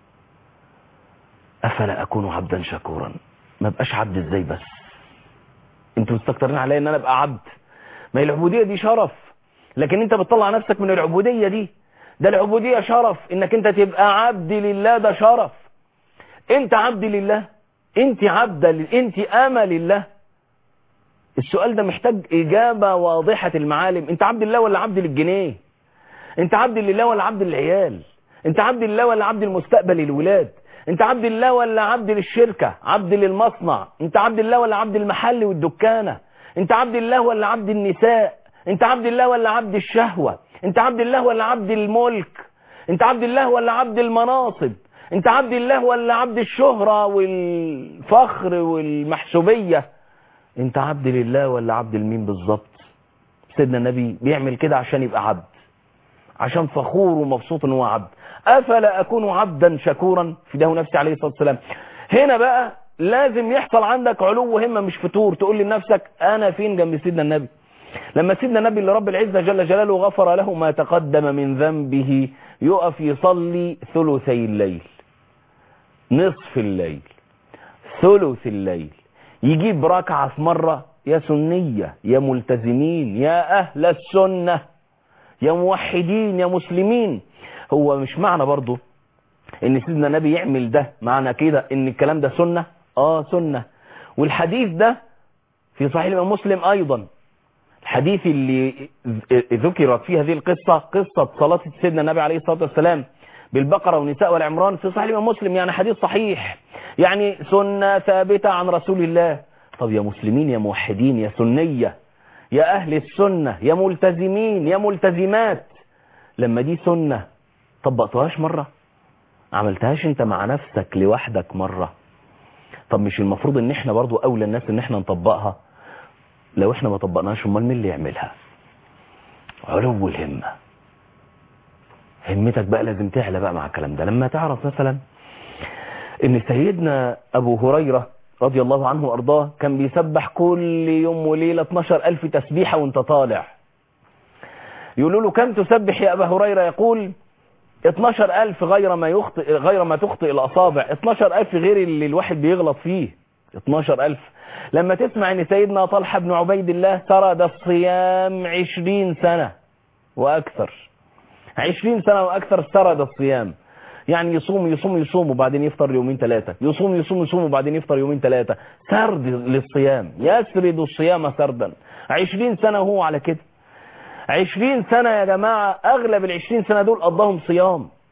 أفلا أكون عبدا شكورا ما بقاش عبد ازاي بس انتوا مستكترين عليا ان انا ابقى عبد ما هي العبودية دي شرف لكن انت بتطلع نفسك من العبودية دي ده العبودية شرف انك انت تبقى عبد لله ده شرف انت عبد لله انت عبد انت امة لله السؤال ده محتاج اجابة واضحة المعالم انت عبد الله ولا عبد للجنيه انت عبد لله ولا عبد للعيال انت عبد لله ولا عبد المستقبل الولاد انت عبد الله ولا عبد للشركة عبد للمصنع انت عبد الله ولا عبد المحل والدكانة انت عبد الله ولا عبد النساء انت عبد الله ولا عبد الشهوة انت عبد الله ولا عبد الملك انت عبد الله ولا عبد المناصب انت عبد الله ولا عبد الشهرة والفخر والمحسوبية انت عبد لله ولا عبد المين بالظبط سيدنا النبي بيعمل كده عشان يبقى عبد عشان فخور ومبسوط ان هو عبد افلا اكون عبدا شكورا فداه نفسي عليه الصلاه والسلام هنا بقى لازم يحصل عندك علو همه مش فتور تقول لنفسك انا فين جنب سيدنا النبي لما سيدنا النبي اللي رب العزه جل جلاله غفر له ما تقدم من ذنبه يقف يصلي ثلثي الليل نصف الليل ثلث الليل يجيب ركعه في مره يا سنيه يا ملتزمين يا اهل السنه يا موحدين يا مسلمين هو مش معنى برضو ان سيدنا النبي يعمل ده معنى كده ان الكلام ده سنة اه سنة والحديث ده في صحيح الامام مسلم ايضا الحديث اللي ذكرت فيه هذه القصة قصة صلاة سيدنا النبي عليه الصلاة والسلام بالبقرة والنساء والعمران في صحيح الامام مسلم يعني حديث صحيح يعني سنة ثابتة عن رسول الله طب يا مسلمين يا موحدين يا سنية يا أهل السنة يا ملتزمين يا ملتزمات لما دي سنة طبقتهاش مرة عملتهاش انت مع نفسك لوحدك مرة طب مش المفروض ان احنا برضو اولى الناس ان احنا نطبقها لو احنا ما طبقناش امال مين اللي يعملها علو الهمة همتك بقى لازم تعلى بقى مع الكلام ده لما تعرف مثلا ان سيدنا ابو هريرة رضي الله عنه وارضاه كان بيسبح كل يوم وليلة 12 ألف تسبيحة وانت طالع يقولوا له كم تسبح يا أبا هريرة يقول 12 ألف غير ما يخطئ غير ما تخطئ الأصابع 12 ألف غير اللي الواحد بيغلط فيه 12 ألف لما تسمع ان سيدنا طلحة بن عبيد الله سرد الصيام 20 سنة وأكثر 20 سنة وأكثر سرد الصيام يعني يصوم يصوم يصوم وبعدين يفطر يومين ثلاثة يصوم يصوم يصوم وبعدين يفطر يومين ثلاثة سرد للصيام يسرد الصيام سردا عشرين سنة وهو على كده عشرين سنة يا جماعة أغلب العشرين سنة دول قضاهم صيام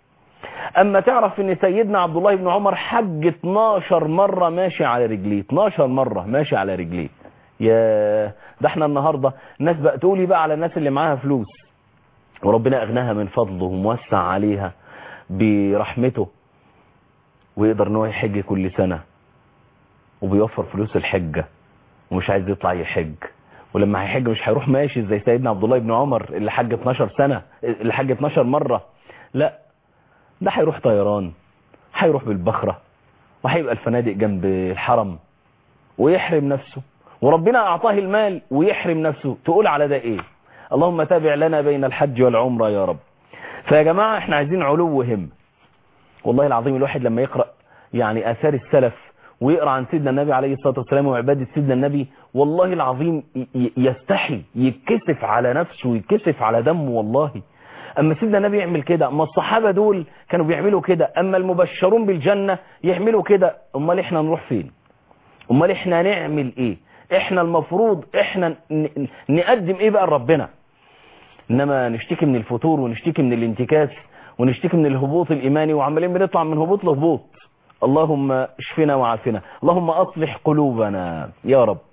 اما تعرف ان سيدنا عبد الله بن عمر حج 12 مرة ماشي على رجليه 12 مرة ماشي على رجليه يا ده احنا النهاردة الناس بقى تقولي بقى على الناس اللي معاها فلوس وربنا اغناها من فضله وموسع عليها برحمته ويقدر ان هو يحج كل سنة وبيوفر فلوس الحجة ومش عايز يطلع يحج ولما هيحج مش هيروح ماشي زي سيدنا عبد الله بن عمر اللي حج 12 سنة اللي حج 12 مرة لا ده هيروح طيران هيروح بالبخرة وهيبقى الفنادق جنب الحرم ويحرم نفسه وربنا اعطاه المال ويحرم نفسه تقول على ده ايه اللهم تابع لنا بين الحج والعمرة يا رب فيا جماعة احنا عايزين علو هم والله العظيم الواحد لما يقرأ يعني اثار السلف ويقرأ عن سيدنا النبي عليه الصلاة والسلام وعبادة سيدنا النبي والله العظيم يستحي يتكسف على نفسه ويتكسف على دمه والله اما سيدنا النبي يعمل كده اما الصحابة دول كانوا بيعملوا كده اما المبشرون بالجنة يعملوا كده امال احنا نروح فين امال احنا نعمل ايه احنا المفروض احنا نقدم ايه بقى لربنا انما نشتكي من الفتور ونشتكي من الانتكاس ونشتكي من الهبوط الايماني وعمالين بنطلع من هبوط لهبوط اللهم اشفنا وعافنا اللهم اصلح قلوبنا يا رب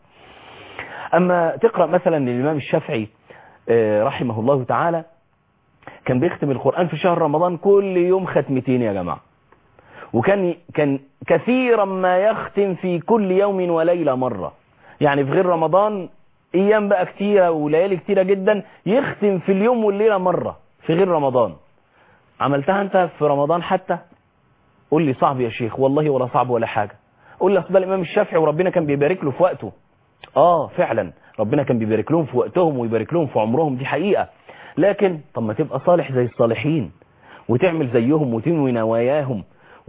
اما تقرأ مثلا الامام الشافعي رحمه الله تعالى كان بيختم القرآن في شهر رمضان كل يوم ختمتين يا جماعة وكان كان كثيرا ما يختم في كل يوم وليلة مرة يعني في غير رمضان ايام بقى كتيرة وليالي كتيرة جدا يختم في اليوم والليلة مرة في غير رمضان عملتها انت في رمضان حتى قول لي صعب يا شيخ والله ولا صعب ولا حاجة قول لي اصل ده الامام الشافعي وربنا كان بيبارك له في وقته اه فعلا ربنا كان بيبارك لهم في وقتهم ويبارك لهم في عمرهم دي حقيقة لكن طب ما تبقى صالح زي الصالحين وتعمل زيهم وتنوي نواياهم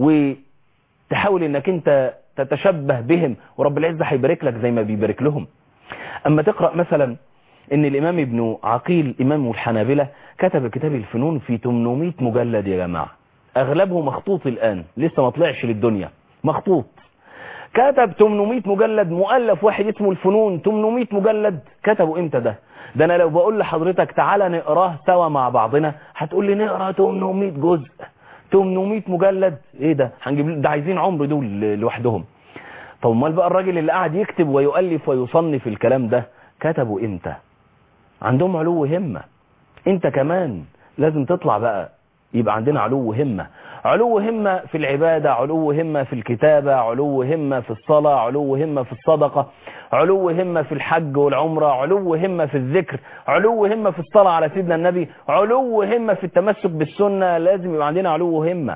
وتحاول انك انت تتشبه بهم ورب العزة هيبارك لك زي ما بيبارك لهم اما تقرأ مثلا ان الامام ابن عقيل امام الحنابلة كتب كتاب الفنون في 800 مجلد يا جماعة اغلبه مخطوط الان لسه ما طلعش للدنيا مخطوط كتب 800 مجلد مؤلف واحد اسمه الفنون 800 مجلد كتبوا امتى ده ده انا لو بقول لحضرتك تعالى نقراه سوا مع بعضنا هتقول لي نقرا 800 جزء 800 مجلد ايه ده هنجيب ده عايزين عمر دول لوحدهم طب امال بقى الراجل اللي قاعد يكتب ويؤلف ويصنف الكلام ده كتبوا امتى عندهم علو همة انت كمان لازم تطلع بقى يبقى عندنا علو همة علو همة في العبادة علو همة في الكتابة علو همة في الصلاة علو همة في الصدقة علو همة في الحج والعمرة علو همة في الذكر علو همة في الصلاة على سيدنا النبي علو همة في التمسك بالسنة لازم يبقى عندنا علو همة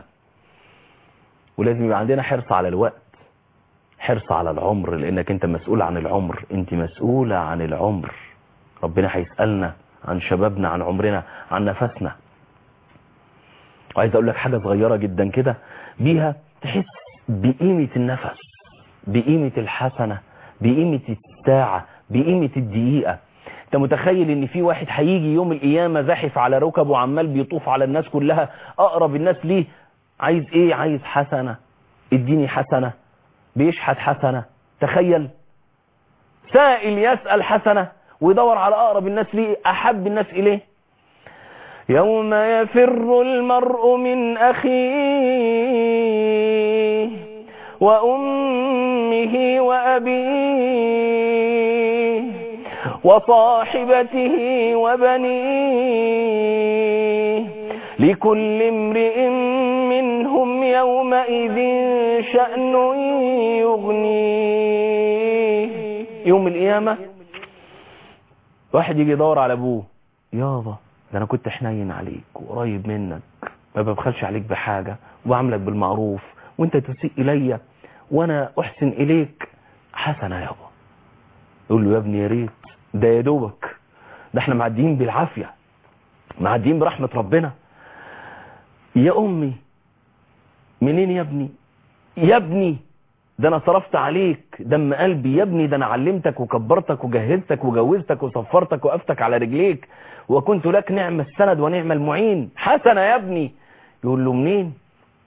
ولازم يبقى عندنا حرص على الوقت حرص على العمر لانك انت مسؤول عن العمر انت مسؤولة عن العمر ربنا هيسألنا عن شبابنا عن عمرنا عن نفسنا وعايز اقول لك حاجة صغيرة جدا كده بيها تحس بقيمة النفس بقيمة الحسنة بقيمة الساعة بقيمة الدقيقة انت متخيل ان في واحد هيجي يوم القيامة زاحف على ركبه وعمال بيطوف على الناس كلها اقرب الناس ليه عايز ايه عايز حسنة اديني حسنة بيشحت حسنة تخيل سائل يسأل حسنة ويدور على اقرب الناس ليه احب الناس اليه يوم يفر المرء من أخيه وأمه وأبيه وصاحبته وبنيه لكل امرئ منهم يومئذ شأن يغنيه يوم القيامة واحد يجي يدور على ابوه يابا ده انا كنت حنين عليك وقريب منك ما ببخلش عليك بحاجة وبعملك بالمعروف وانت تسيء الي وانا احسن اليك حسنة يابا يقول له يا ابني يا ريت ده يا دوبك ده احنا معديين بالعافية معديين برحمة ربنا يا امي منين يا ابني يا ابني ده انا صرفت عليك دم قلبي يا ابني ده انا علمتك وكبرتك وجهزتك وجوزتك وصفرتك وقفتك على رجليك وكنت لك نعم السند ونعم المعين حسنة يا ابني يقول له منين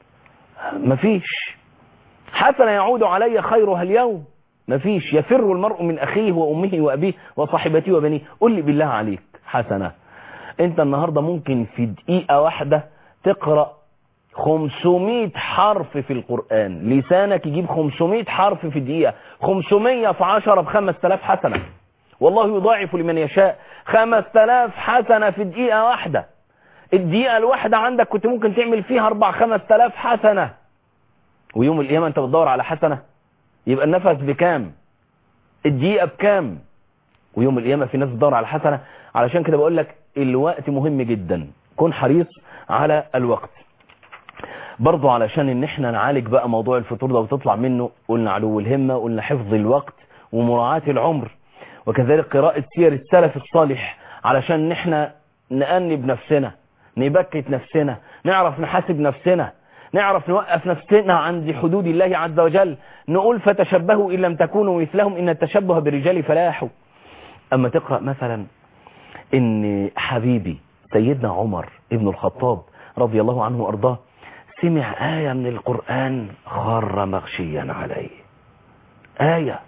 مفيش حسنة يعود علي خيرها اليوم مفيش يفر المرء من أخيه وأمه وأبيه وصاحبته وبنيه قل لي بالله عليك حسنة انت النهاردة ممكن في دقيقة واحدة تقرأ 500 حرف في القرآن لسانك يجيب 500 حرف في دقيقة 500 في 10 ب 5000 حسنة والله يضاعف لمن يشاء 5000 حسنة في دقيقة واحدة الدقيقة الواحدة عندك كنت ممكن تعمل فيها 4 5000 حسنة ويوم القيامة انت بتدور على حسنة يبقى النفس بكام الدقيقة بكام ويوم القيامة في ناس بتدور على حسنة علشان كده بقول لك الوقت مهم جدا كن حريص على الوقت برضو علشان ان احنا نعالج بقى موضوع الفطور ده وتطلع منه قلنا علو الهمة قلنا حفظ الوقت ومراعاة العمر وكذلك قراءة سير السلف الصالح علشان ان احنا نأنب نفسنا نبكت نفسنا نعرف نحاسب نفسنا نعرف نوقف نفسنا عند حدود الله عز وجل نقول فتشبهوا إن لم تكونوا مثلهم إن التشبه بالرجال فلاح أما تقرأ مثلا إن حبيبي سيدنا عمر ابن الخطاب رضي الله عنه وأرضاه سمع آية من القرآن خر مغشيا عليه آية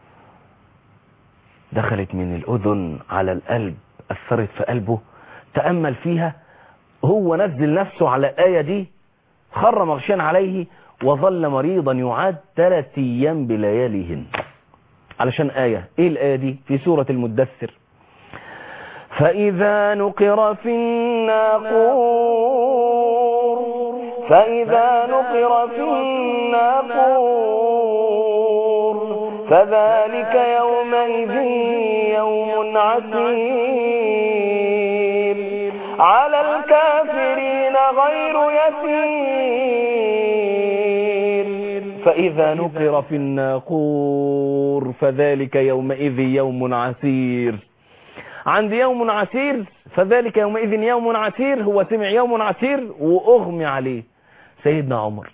دخلت من الأذن على القلب أثرت في قلبه تأمل فيها هو نزل نفسه على الآية دي خر مغشيا عليه وظل مريضا يعاد ثلاث أيام بلياليهن علشان آية إيه الآية دي في سورة المدثر فإذا نقر في الناقور فإذا نقر في الناقور فذلك يومئذ يوم عسير على الكافرين غير يسير فإذا نقر في الناقور فذلك يومئذ يوم عسير عند يوم عسير فذلك يومئذ يوم عسير هو سمع يوم عسير وأغمي عليه سيدنا عمر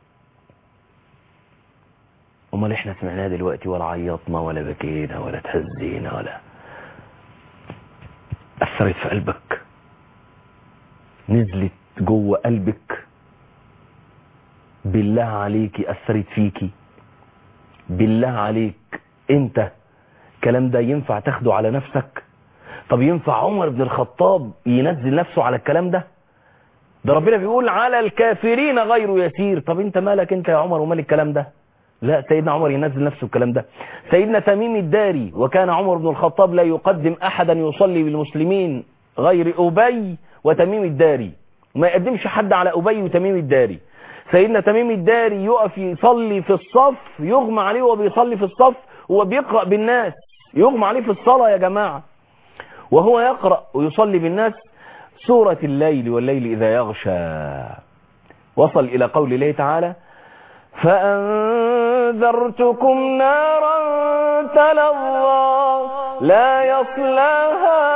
امال احنا سمعناه دلوقتي ولا عيطنا ولا بكينا ولا تهزينا ولا اثرت في قلبك نزلت جوه قلبك بالله عليكي اثرت فيكي بالله عليك انت الكلام ده ينفع تاخده على نفسك طب ينفع عمر بن الخطاب ينزل نفسه على الكلام ده ده ربنا بيقول على الكافرين غير يسير طب انت مالك انت يا عمر ومال الكلام ده لا سيدنا عمر ينزل نفسه الكلام ده سيدنا تميم الداري وكان عمر بن الخطاب لا يقدم احدا يصلي بالمسلمين غير ابي وتميم الداري ما يقدمش حد على ابي وتميم الداري سيدنا تميم الداري يقف يصلي في الصف يغمى عليه وهو بيصلي في الصف وهو بيقرأ بالناس يغمى عليه في الصلاة يا جماعة وهو يقرأ ويصلي بالناس سورة الليل والليل إذا يغشى وصل إلى قول الله تعالى فأنذرتكم نارا تلظى لا يصلاها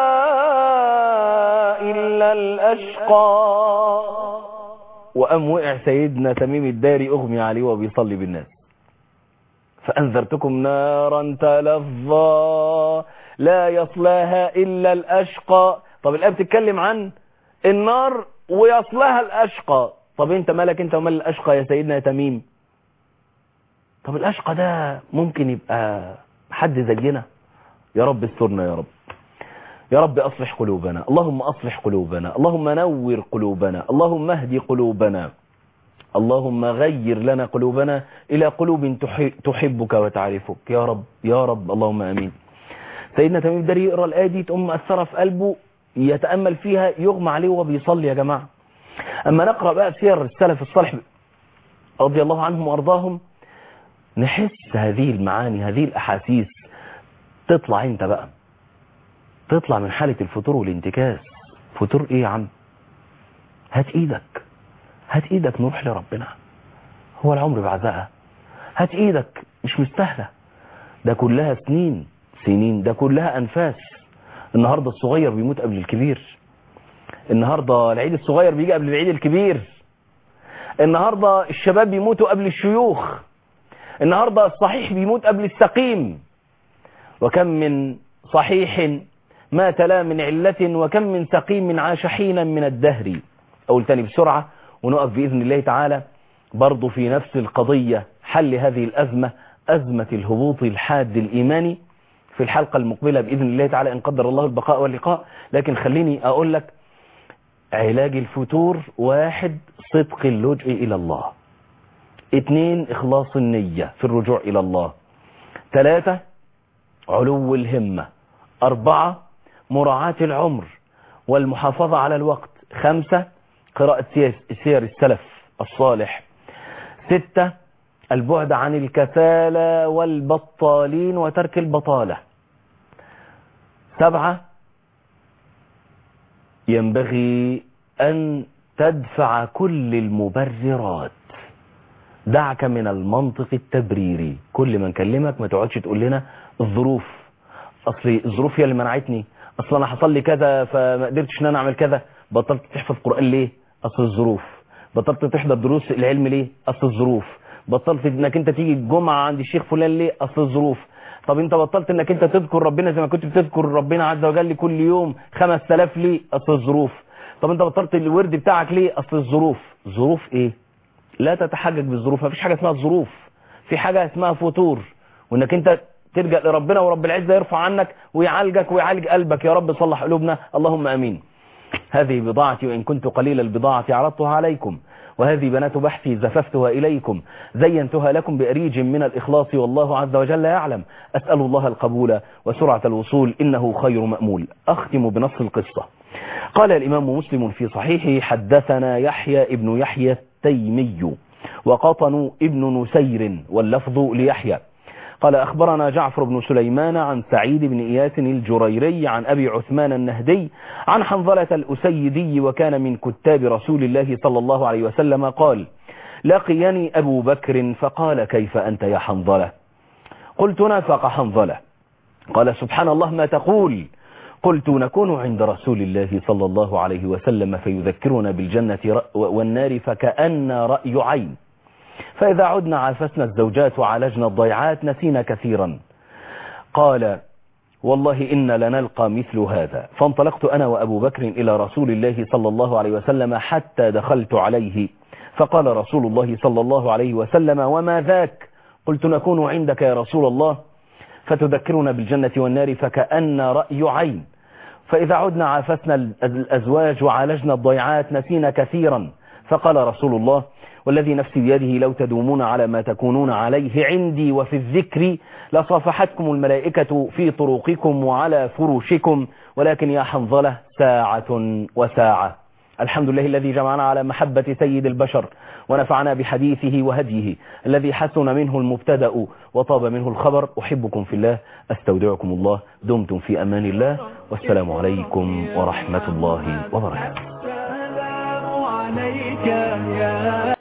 إلا الأشقى وأم وقع سيدنا تميم الداري أغمي عليه وبيصلي بالناس فأنذرتكم نارا تلظى لا يصلاها إلا الأشقى طب الآية بتتكلم عن النار ويصلها الأشقى طب انت مالك انت ومال الأشقى يا سيدنا يا تميم طب الأشقى ده ممكن يبقى حد زينا يا رب استرنا يا رب يا رب أصلح قلوبنا اللهم أصلح قلوبنا اللهم نور قلوبنا اللهم اهدي قلوبنا اللهم غير لنا قلوبنا إلى قلوب تحبك وتعرفك يا رب يا رب اللهم أمين سيدنا تميم الداري يقرأ الآية دي تقوم مأثرة في قلبه يتأمل فيها يغمى عليه وهو بيصلي يا جماعة أما نقرأ بقى سير السلف الصالح رضي الله عنهم وأرضاهم نحس هذه المعاني هذه الأحاسيس تطلع انت بقى تطلع من حالة الفتور والانتكاس فتور ايه يا عم هات ايدك هات ايدك نروح لربنا هو العمر بعزقها هات ايدك مش مستاهلة ده كلها سنين سنين ده كلها انفاس النهاردة الصغير بيموت قبل الكبير النهاردة العيد الصغير بيجي قبل العيد الكبير النهاردة الشباب بيموتوا قبل الشيوخ النهاردة الصحيح بيموت قبل السقيم وكم من صحيح مات لا من علة وكم من سقيم عاش حينا من الدهر أقول تاني بسرعة ونقف بإذن الله تعالى برضو في نفس القضية حل هذه الأزمة أزمة الهبوط الحاد الإيماني في الحلقة المقبلة بإذن الله تعالى إن قدر الله البقاء واللقاء لكن خليني أقول لك علاج الفتور واحد صدق اللجء إلى الله اتنين إخلاص النية في الرجوع إلى الله ثلاثة علو الهمة أربعة مراعاة العمر والمحافظة على الوقت خمسة قراءة سير السلف الصالح ستة البعد عن الكسالى والبطالين وترك البطالة سبعة ينبغي أن تدفع كل المبررات دعك من المنطق التبريري كل ما نكلمك ما تقعدش تقول لنا الظروف اصل الظروف هي اللي منعتني اصل انا حصل لي كذا فما قدرتش ان انا اعمل كذا بطلت تحفظ قران ليه اصل الظروف بطلت تحضر دروس العلم ليه اصل الظروف بطلت انك انت تيجي الجمعه عند الشيخ فلان ليه اصل الظروف طب انت بطلت انك انت تذكر ربنا زي ما كنت بتذكر ربنا عز وجل كل يوم 5000 ليه اصل الظروف طب انت بطلت الورد بتاعك ليه اصل الظروف ظروف ايه لا تتحجج بالظروف مفيش حاجه اسمها ظروف في حاجه اسمها فتور وانك انت تلجا لربنا ورب العزه يرفع عنك ويعالجك ويعالج قلبك يا رب صلح قلوبنا اللهم امين هذه بضاعتي وإن كنت قليل البضاعة عرضتها عليكم وهذه بنات بحثي زففتها إليكم زينتها لكم بأريج من الإخلاص والله عز وجل يعلم أسأل الله القبول وسرعة الوصول إنه خير مأمول أختم بنص القصة قال الإمام مسلم في صحيحه حدثنا يحيى ابن يحيى التيمي وقطن ابن نسير واللفظ ليحيى قال أخبرنا جعفر بن سليمان عن سعيد بن إياس الجريري عن أبي عثمان النهدي عن حنظلة الأسيدي وكان من كتاب رسول الله صلى الله عليه وسلم قال لقيني أبو بكر فقال كيف أنت يا حنظلة قلت نافق حنظلة قال سبحان الله ما تقول قلت نكون عند رسول الله صلى الله عليه وسلم فيذكرنا بالجنة والنار فكأن رأي عين فإذا عدنا عافسنا الزوجات وعالجنا الضيعات نسينا كثيرا قال والله إن لنلقى مثل هذا فانطلقت أنا وأبو بكر إلى رسول الله صلى الله عليه وسلم حتى دخلت عليه فقال رسول الله صلى الله عليه وسلم وما ذاك قلت نكون عندك يا رسول الله فتذكرنا بالجنة والنار فكأن رأي عين فإذا عدنا عافسنا الأزواج وعالجنا الضيعات نسينا كثيرا فقال رسول الله والذي نفسي بيده لو تدومون على ما تكونون عليه عندي وفي الذكر لصافحتكم الملائكة في طرقكم وعلى فرشكم ولكن يا حنظلة ساعة وساعة الحمد لله الذي جمعنا على محبة سيد البشر ونفعنا بحديثه وهديه الذي حسن منه المبتدأ وطاب منه الخبر أحبكم في الله أستودعكم الله دمتم في أمان الله والسلام عليكم ورحمة الله وبركاته السلام عليك يا